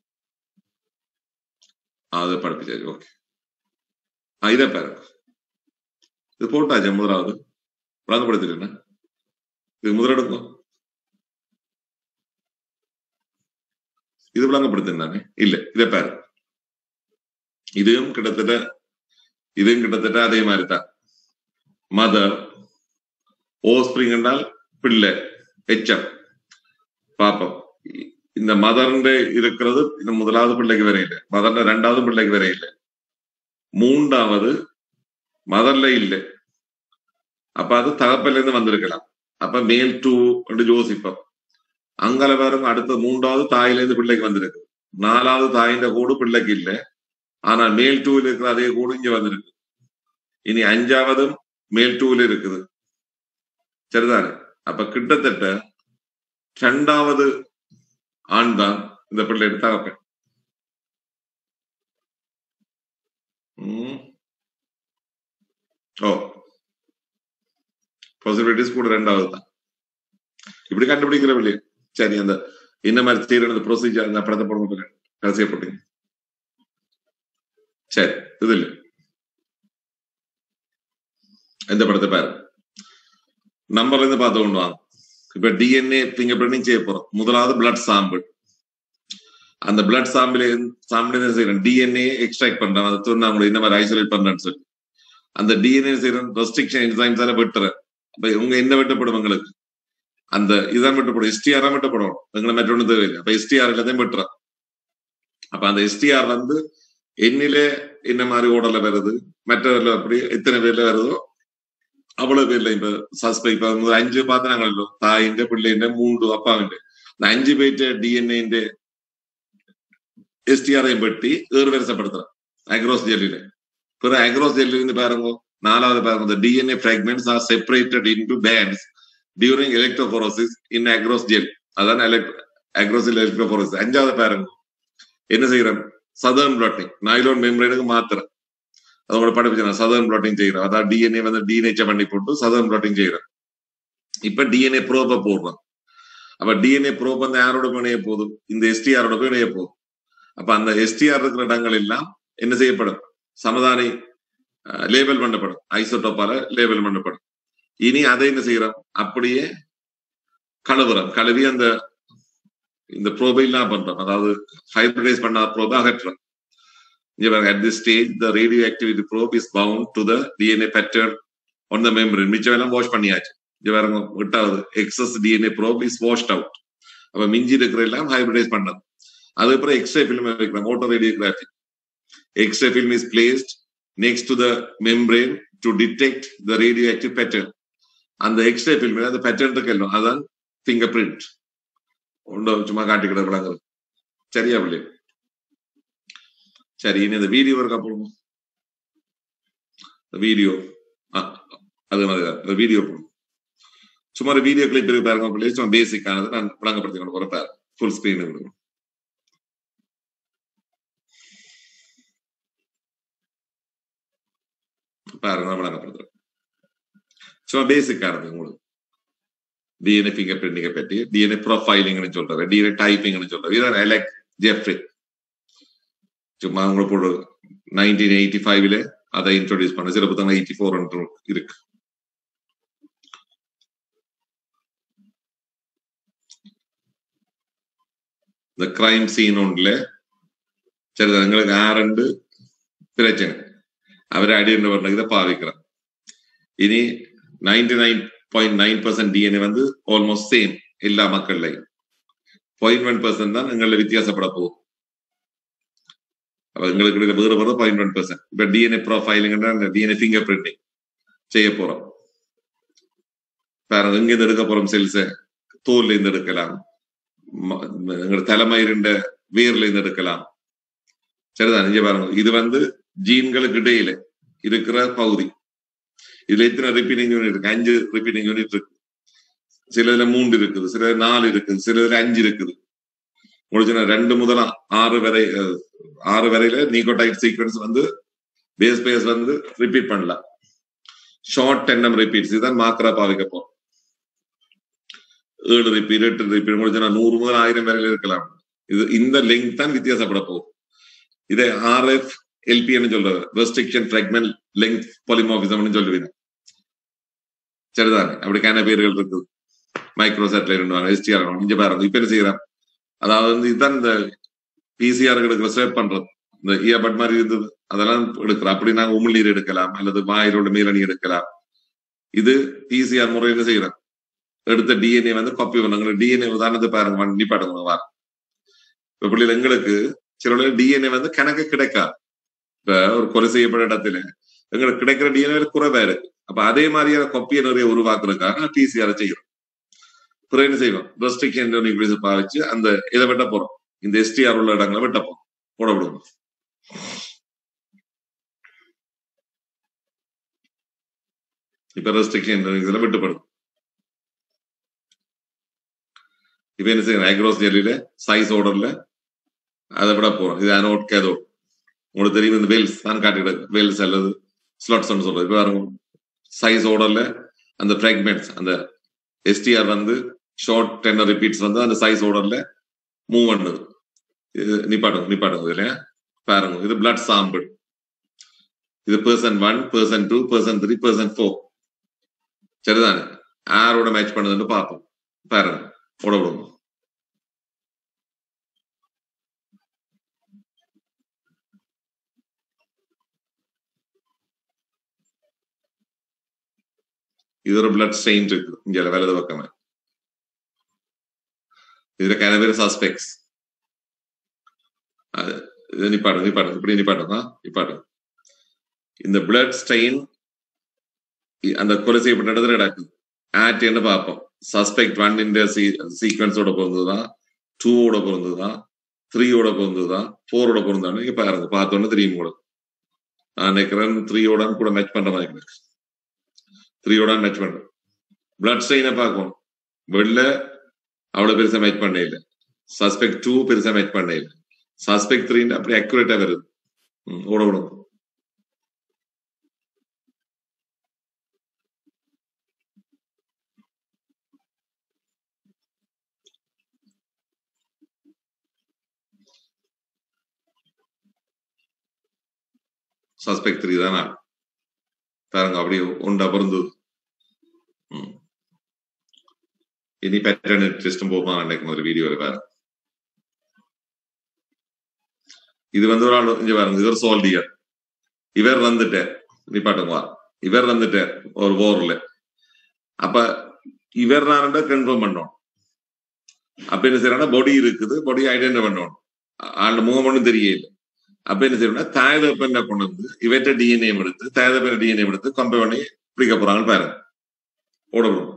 அதை படிப்பிச்சாச்சு ஓகே ஆ இதை பாருங்க இது போட்டாச்சு முதலாவது விளங்கப்படுத்திட்டேன்னா இது முதலெடுக்கும் இது விளங்கப்படுத்தினானே இல்ல இதை பாரு இதுவும் கிட்டத்தட்ட இதுவும் கிட்டத்தட்ட அதே மாதிரி தான் மதர் ஓஸ்பிரிங் என்றால் பிள்ளை எச்சம் பாப்போம் இந்த மதர்ன்ற இருக்கிறது இந்த முதலாவது பிள்ளைக்கு வரையில மதர்ல ரெண்டாவது பிள்ளைக்கு வரையில மூன்றாவது மதர்ல இல்லை அப்ப அது தகப்பல்ல இருந்து வந்திருக்கலாம் அப்ப மேல் டூ யோசிப்போம் அங்கல பாருங்க அடுத்த மூன்றாவது தாயில இருந்து பிள்ளைக்கு வந்திருக்கு நாலாவது தாயின் கூடு பிள்ளைக்கு இல்லை ஆனா மேல் டூவில் இருக்கிற அதே கூடு இங்க வந்திருக்கு இனி அஞ்சாவதும் மேல் டூவில் இருக்குது சரிதானே அப்ப கிட்டத்தட்ட ரெண்டாவது ஆண் தான் இந்த பிள்ளை தகப்பன் ஓ பாசிபிலிட்டிஸ் கூட ரெண்டாவது தான் இப்படி கண்டுபிடிக்கிற இல்லையா சரி அந்த என்ன மாதிரி செய்யற அந்த ப்ரொசீஜர் அந்த படத்தை போடுங்க கடைசியா போட்டீங்க சரி இது இல்ல எந்த படத்தை பாரு நம்பர்ல இருந்து பார்த்து கொண்டு வாங்க இப்ப டிஎன்ஏ பிங்கர் பிரிண்டிங் செய்ய போறோம் முதலாவது பிளட் சாம்பிள் அந்த பிளட் சாம்பிள் சாம்பிள் என்ன செய்யறேன் டிஎன்ஏ எக்ஸ்ட்ராக்ட் பண்றேன் அதை திருநாமலை இந்த மாதிரி ஐசோலேட் பண்றேன்னு சொல்லி அந்த டிஎன்ஏ செய்யறேன் ரெஸ்ட்ரிக்ஷன் என்சைம்ஸ் எல்லாம் வெட்டுறேன் அப்ப உங்க என்ன வெட்டப்படும் உங்களுக்கு அந்த இதான் வெட்டப்படும் எஸ்டிஆர் தான் வெட்டப்படும் எங்களை மற்றொன்று தேவையில்லை அப்ப எஸ்டிஆர் எல்லாத்தையும் வெட்டுறோம் அப்ப அந்த எஸ்டிஆர் வந்து என்னிலே என்ன மாதிரி ஓடல வருது மற்றவர்ல அப்படி எத்தனை பேர்ல வருதோ அவ்வளவு பேர்ல இப்ப சஸ்பெக்ட் இப்ப அஞ்சு பார்த்தாங்களோ தாயிന്റെ പിള്ളേന്റെ മൂന്ന് അപ്പാവിന്റെ അഞ്ച് പേറ്റ് ഡി എൻ എന്റെ എസ് ടി ആറേയും വെട്ടി ഏറുവരസപ്പെടുത്തണം അഗ്രോസ് ജെല്ലില് பிற அக்ரோஸ் ஜெல்லில் இருந்து பாருங்க நாலாவது பாருங்க D N A fragments are separated into bands during electrophoresis in agarose gel அதான் அக்ரோசில் எலக்ட்ரோபோரோசிஸ் அஞ்சாவது பாருங்க என்ன செய்யறோம் சதர்ன் பிளாட்டிங் நைலோன் மெம்பரேனுக்கு மாத்திரம் அதோட படிப்பிச்சு சதர்ன் பிளாட்டிங் செய்யறோம் அதான் டிஎன்ஏ வந்து டிஎன்ஏச்ச பண்ணி போட்டு சதர்ன் பிளாட்டிங் செய்யறோம் இப்ப டிஎன்ஏ ப்ரோப போடுறோம் அப்ப டிஎன்ஏ ப்ரோப் வந்து யாரோட போய் இணைய போதும் இந்த எஸ்டிஆரோட போய் இணைய போதும் அப்ப அந்த எஸ்டிஆர் இருக்கிற இடங்கள் எல்லாம் என்ன செய்யப்படும் சமதானி லேபிள் பண்ணப்படும் ஐசோட்டோப்பால லேபிள் பண்ணப்படும் இனி அதை என்ன செய்யறோம் அப்படியே கழுவுறோம் கழுவி அந்த இந்த ப்ரோபை எல்லாம் பண்றோம் அதாவது ஹைபிரிடைஸ் பண்ணாத ப்ரோபை அகற்றுறோம் இங்க பாருங்க at this stage the radio activity probe is bound to the DNA pattern on the membrane மிச்சம் எல்லாம் வாஷ் பண்ணியாச்சு இது பாருங்க எட்டாவது excess DNA probe is washed out அப்ப மிஞ்சி இருக்கிற எல்லாம் ஹைபிரிடைஸ் பண்ணது அதுக்கப்புறம் எக்ஸ்ரே ஃபில்ம் வைக்கிறோம் autoradiography X ray film is placed next to the membrane to detect the radio active pattern அந்த எக்ஸ்ரே ஃபில்ம் அந்த பேட்டர்ன் இருக்கല്ലോ அதான் ஃபிங்கர் பிரிண்ட் உண்டோ சும்மா காட்டிக்கிட விளங்குறது சரியா பிள்ளை சரி இனி இந்த வீடியோ இருக்கா போடுவோம் வீடியோ அது மாதிரி இந்த வீடியோ போடுவோம் சும்மா ஒரு வீடியோ கிளிப் இருக்கு பாருங்க பிள்ளை சும்மா பேசிக் ஆனது நான் விளங்கப்படுத்தி கொண்டு போறேன் பாரு ஃபுல் ஸ்கிரீன் கொடுக்கும் பாருங்க விளங்கப்படுத்துறேன் சும்மா பேசிக் ஆனது உங்களுக்கு டிஎன்ஏ ஃபிங்கர் பிரிண்டிங்கை பற்றி டிஎன்ஏ ப்ரொஃபைலிங்னு சொல்றாரு டிஎன்ஏ டைப்பிங்னு சொல்றாரு இதான் எலெக் ஜெஃப்ரி சும்மா உங்களுக்கு ஒரு நைன்டீன் எயிட்டி ஃபைவ்ல அதை இன்ட்ரோடியூஸ் பண்ண சில புத்தகம் எயிட்டி ஃபோர் இருக்கு இந்த கிரைம் சீன் ஒன்றுல சரி எங்களுக்கு ஆரண்டு பிரச்சனை அவரை அடின்னு பண்ண இதை பாவிக்கிறான் இனி ninety nine point nine percent DNA வந்து ஆல்மோஸ்ட் சேம் எல்லா மக்கள்லையும் பாயிண்ட் ஒன் பர்சன்ட் தான் எங்களை வித்தியாசப்பட போகும் அப்ப எங்களுக்கு இடையில வேறு போறது பாயிண்ட் ஒன் பர்சன்ட் இப்ப DNA profiling DNA finger printing செய்ய போறோம் பாருங்க எங்க இருந்து எடுக்க போறோம் செல்ஸ தோல்ல இருந்து எடுக்கலாம் எங்களோட தலைமயிரிண்ட வேர்ல இருந்து எடுக்கலாம் சரிதான் இங்க பாருங்க இது வந்து ஜீன்களுக்கு இடையில இருக்கிற பகுதி இதுல எத்தனை ரிப்பீட்டிங் யூனிட் இருக்கு அஞ்சு ரிப்பீட்டிங் யூனிட் இருக்கு சில இதுல மூன்று இருக்குது சில நாலு இருக்குது சில இதுல அஞ்சு இருக்குது முடிச்சுனா ரெண்டு முதல் ஆறு வரை ஆறு வரையில நீகோடைட் சீக்வன்ஸ் வந்து பேஸ் பேஸ் வந்து ரிப்பீட் பண்ணலாம் ஷார்ட் டென்னம் ரிப்பீட்ஸ் இதுதான் மாக்கரா பாவிக்க போறோம் ஏழு ரிப்பீட் எட்டு ரிப்பீட் முடிச்சுனா நூறு முதல் ஆயிரம் வரையில இருக்கலாம் இது இந்த லெங்க் தான் வித்தியாசப்பட போகும் இதை ஆர்எஃப் எல்பின்னு சொல்றது ரெஸ்ட்ரிக்ஷன் ஃபிராக்மெண்ட் லெங்க் பாலிமாபிசம்னு சொல்லுவீங்க சரிதானே அப்படிக்கான பேர்கள் இருக்குது மைக்ரோ சேட்டலைட் எஸ்டிஆர் இங்க பாருங்க இப்ப என்ன செய்யறான் அதாவது வந்து இதுதான் இந்த பிசிஆர் எடுக்கிற சேவ் பண்றது இந்த இயர்பட் மாதிரி இருந்தது அதெல்லாம் எடுக்கிறோம் அப்படி நாங்க உமிழ்நீர் எடுக்கலாம் அல்லது வாயிலோட மேலணி எடுக்கலாம் இது பிசிஆர் முறையில செய்யறோம் எடுத்த டிஎன்ஏ வந்து காப்பி பண்ணாங்க டிஎன்ஏ உதாரணத்தை பாருங்க நிப்பாடுங்க வார இப்ப பிள்ளைகள் எங்களுக்கு சில டிஎன்ஏ வந்து கணக்கு கிடைக்காது இப்ப ஒரு கொலை செய்யப்பட்ட இடத்துல எங்களுக்கு கிடைக்கிற டிஎன்ஏ குறைவா இருக்கு அப்ப அதே மாதிரியான கொப்பியை நிறைய உருவாக்குறதுக்காக பிசிஆர் செய்யறோம் பிறகு என்ன செய்வோம் ரெஸ்ட்ரிக்ஷன் நியூக்ளியஸ் பாவிச்சு அந்த இதை வெட்ட போறோம் இந்த எஸ்டிஆர் உள்ள இடங்களை வெட்ட போறோம் போட விடுவோம் இப்ப ரெஸ்ட்ரிக்ஷன் இதுல விட்டுப்படும் இப்ப என்ன செய்யணும் ஐக்ரோஸ் ஜெல்லில சைஸ் ஆர்டர்ல அதை விட போறோம் இது அனோட் கேதோட் உங்களுக்கு தெரியும் இந்த வேல்ஸ் தான் காட்டிட்டு வேல்ஸ் அல்லது ஸ்லாட்ஸ் சொல்றது இப்ப பாருங்க சைஸ் ஆர்டர்ல அந்த ஃபிராக்மெண்ட்ஸ் அந்த எஸ்டிஆர் வந்து ஷார்ட் டென்னர் ரிப்பீட்ஸ் வந்து அந்த சைஸ் ஆர்டர்ல மூவ் பண்ணுது இது நிப்பாட்டுங்க நிப்பாட்டுங்க இல்லையா பாருங்க இது பிளட் சாம்பிள் இது person one person two person three person four சரிதானே யாரோட மேட்ச் பண்ணுதுன்னு பார்ப்போம் பாருங்க ஓட விடுங்க இது ஒரு பிளட் ஸ்ட்ரெயின் இருக்கு இங்க வலது பக்கமே இதுல கன பேர் சஸ்பெக்ட்ஸ் அது இது நிப்பாடு நிப்பாடு இப்படி நிப்பாட்டுங்க நிப்பாட்டுங்க இந்த பிளட் ஸ்ட்ரெயின் அந்த கொலை செய்யப்பட்ட இடத்துல நடக்குது ஆட்டின்னு பார்ப்போம் சஸ்பெக்ட் ஒன் இந்த சீக்வன்ஸோட பிறந்ததுதான் டூவோட பிறந்ததுதான் த்ரீயோட பிறந்ததுதான் ஃபோரோட பிறந்தான்னு நீங்க பாருங்க பார்த்தோன்னு தெரியும் கூட நான் நினைக்கிறேன் த்ரீயோட கூட மேட்ச் பண்ற மாதிரி இருக்கு த்ரீயோட மேட்ச் பண்றேன் பிளட் ஸ்ட்ரெயினை பார்க்கணும் வெளில அவ்வளவு பெருசா மேட்ச் பண்ண இல்லை சஸ்பெக்ட் டூ பெருசா மேட்ச் பண்ண இல்லை சஸ்பெக்ட் த்ரீன்னு அப்படி அக்யூரேட்டா வருது ஓட விடும் சஸ்பெக்ட் த்ரீ தானே பாருங்க அப்படியே உண்டா பிறந்தது இனி பேட்டர்ன் டெஸ்டும் போமா நினைக்கும் ஒரு வீடியோல பாருங்க இது வந்து ஒரு ஆள் இங்க பாருங்க இது ஒரு சோல்டியர் இவர் வந்துட்டார் நீ பாட்டுங்க இவர் வந்துட்டார் ஒரு ஓர்ல அப்ப இவர் நான் கன்ஃபார்ம் பண்ணணும் அப்ப என்ன செய்யறோம்னா பொடி இருக்குது பொடி ஐடென்டி பண்ணணும் ஆண்டு முகம் ஒன்றும் தெரியல அப்ப என்ன செய்யணும்னா தாயதப்பெண்ணை கொண்டு வந்து இவற்ற டிஎன்ஏ எடுத்து தாயதப்பெண்ண டிஎன்ஏ எடுத்து கம்பேர் பண்ணி பிடிக்க போறாங்கன்னு பாருங்க ஓடணும்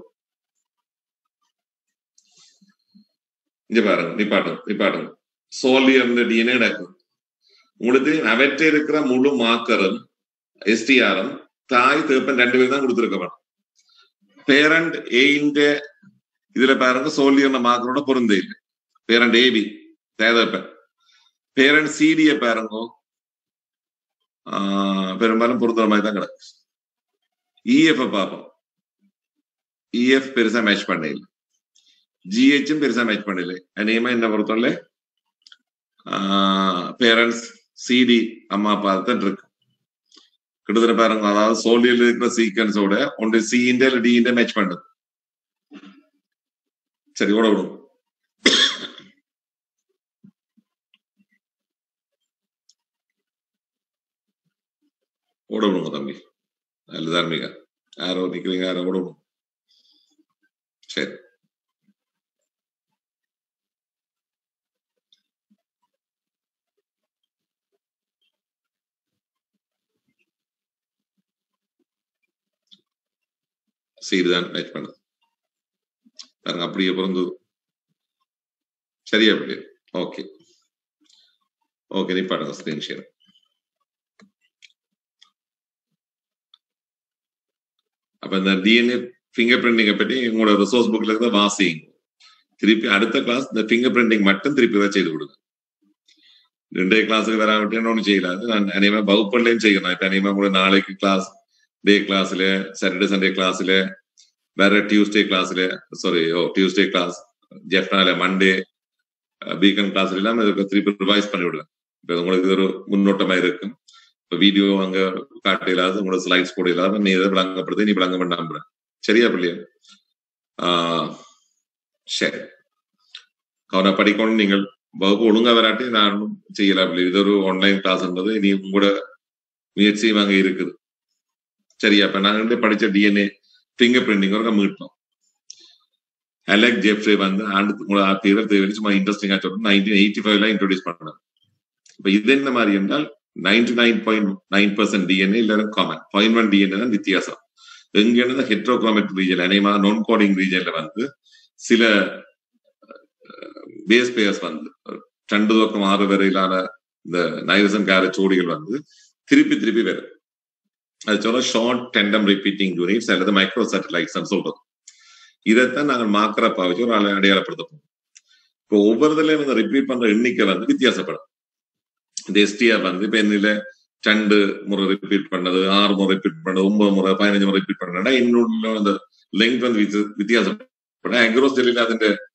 இங்க பாருங்க நிப்பாட்டுங்க நிப்பாட்டுங்க சோல்லியர் டிஎன்ஏ நடக்கும் உங்களுக்கு அவற்றை இருக்கிற முழு மாக்கரும் எஸ்டிஆரும் தாய் தேப்பன் ரெண்டு பேரும் தான் கொடுத்துருக்க பேரண்ட் ஏயின்ற இதுல பாருங்க சோல்லியர்ன மாக்கரோட பொருந்த இல்லை பேரண்ட் ஏபி தேதப்பன் பேரண்ட் சிடிய பாருங்க பெரும்பாலும் பொருந்துற மாதிரி தான் கிடக்கு இஎஃப் பார்ப்போம் இஎஃப் பெருசா மேட்ச் பண்ண இல்லை ஜிஹெச்சும் பெருசா மேட்ச் பண்ணல அநேகமா என்ன பொறுத்தவரை பேரண்ட்ஸ் சிடி அம்மா அப்பா தான் இருக்கு கிட்டத்தட்ட பாருங்க அதாவது சோலியல் இருக்கிற சீக்வன்ஸோட ஒன்று சிஇன்ற இல்லை டிஇன்ற மேட்ச் பண்ணுது சரி ஓட விடும் ஓட விடுங்க தம்பி நல்ல தார்மிகா யாரோ நிக்கிறீங்க யாரோ ஓட விடும் சரி செய்துதான் மேட்ச் பண்ணுது பாருங்க அப்படியே பிறந்தது சரியா அப்படியே ஓகே ஓகே நீ பாருங்க ஸ்கிரீன் ஷேர் அப்ப இந்த டிஎன்ஏ ஃபிங்கர் பிரிண்டிங்கை பற்றி உங்களோட ரிசோர்ஸ் புக்ல இருந்து வாசிங்க திருப்பி அடுத்த கிளாஸ் இந்த ஃபிங்கர் பிரிண்டிங் மட்டும் திருப்பி தான் செய்து கொடுங்க ரெண்டே கிளாஸுக்கு வராவிட்டேன்னு ஒன்றும் செய்யலாது நான் அநேகமா வகுப்புலையும் செய்யணும் இப்ப அநேகமா கூட நாளைக்கு கிளாஸ் டே கிளாஸ்ல சாட்டர்டே சண்டே கிளாஸ்ல வேற டியூஸ்டே கிளாஸ்ல சாரி ஓ டியூஸ்டே கிளாஸ் ஜெஃப்னால மண்டே வீக்கெண்ட் கிளாஸ்ல எல்லாம் இதுக்கு திருப்பி ரிவைஸ் பண்ணி விடுவேன் இப்ப உங்களுக்கு இது ஒரு முன்னோட்டமா இருக்கும் இப்ப வீடியோ அங்க காட்ட இல்லாத உங்களோட ஸ்லைட்ஸ் போட இல்லாத நீ எதை விளங்கப்படுது நீ விளங்க பண்ணாம சரியா பிள்ளையா ஆஹ் சரி அவனை படிக்கணும் நீங்கள் வகுப்பு ஒழுங்கா வராட்டி நான் செய்யல பிள்ளை இது ஒரு ஆன்லைன் கிளாஸ்ன்றது நீ உங்களோட முயற்சியும் அங்க இருக்குது சரியா இப்ப நாங்க படிச்ச டிஎன்ஏ ஃபிங்கர் பிரிண்டிங் வரைக்கும் மீட்டோம் அலெக் ஜெஃப்ரே வந்து ஆண்டு பேர் தேவை சும்மா இன்ட்ரெஸ்டிங்கா சொல்றோம் நைன்டீன் எயிட்டி ஃபைவ்ல இன்ட்ரோடியூஸ் பண்ணாங்க இப்ப இது என்ன மாதிரி என்றால் ninety nine point nine percent DNA இல்ல காமன் பாயிண்ட் ஒன் டிஎன்ஏ தான் வித்தியாசம் எங்க ஹெட்ரோக்ரோமெட் ரீஜன் அநேகமா நான் கோடிங் ரீஜன்ல வந்து சில பேஸ் பேஸ் வந்து ரெண்டு துவக்கம் ஆறு வரையிலான இந்த நைவசன் கார ஜோடிகள் வந்து திருப்பி திருப்பி வரும் அது சொல்ல ஷார்ட் டெண்டம் ரிப்பீட்டிங் யூனிட்ஸ் அல்லது மைக்ரோ சேட்டலைட்ஸ் சொல்றது இதைத்தான் நாங்கள் மாக்கரப்பா வச்சு ஒரு அடையாளப்படுத்த போறோம் இப்போ ஒவ்வொருதுலயும் இந்த ரிப்பீட் பண்ற எண்ணிக்கை வந்து வித்தியாசப்படும் இந்த எஸ்டிஆர் வந்து இப்ப என்னில ரெண்டு முறை ரிப்பீட் பண்ணது ஆறு முறை ரிப்பீட் பண்ணது ஒன்பது முறை பதினஞ்சு முறை ரிப்பீட் பண்ணா என்னுள்ள அந்த லெங்க் வந்து வித்தியாசப்படும் அக்ரோஸ் டெல்லியில അതിന്റെ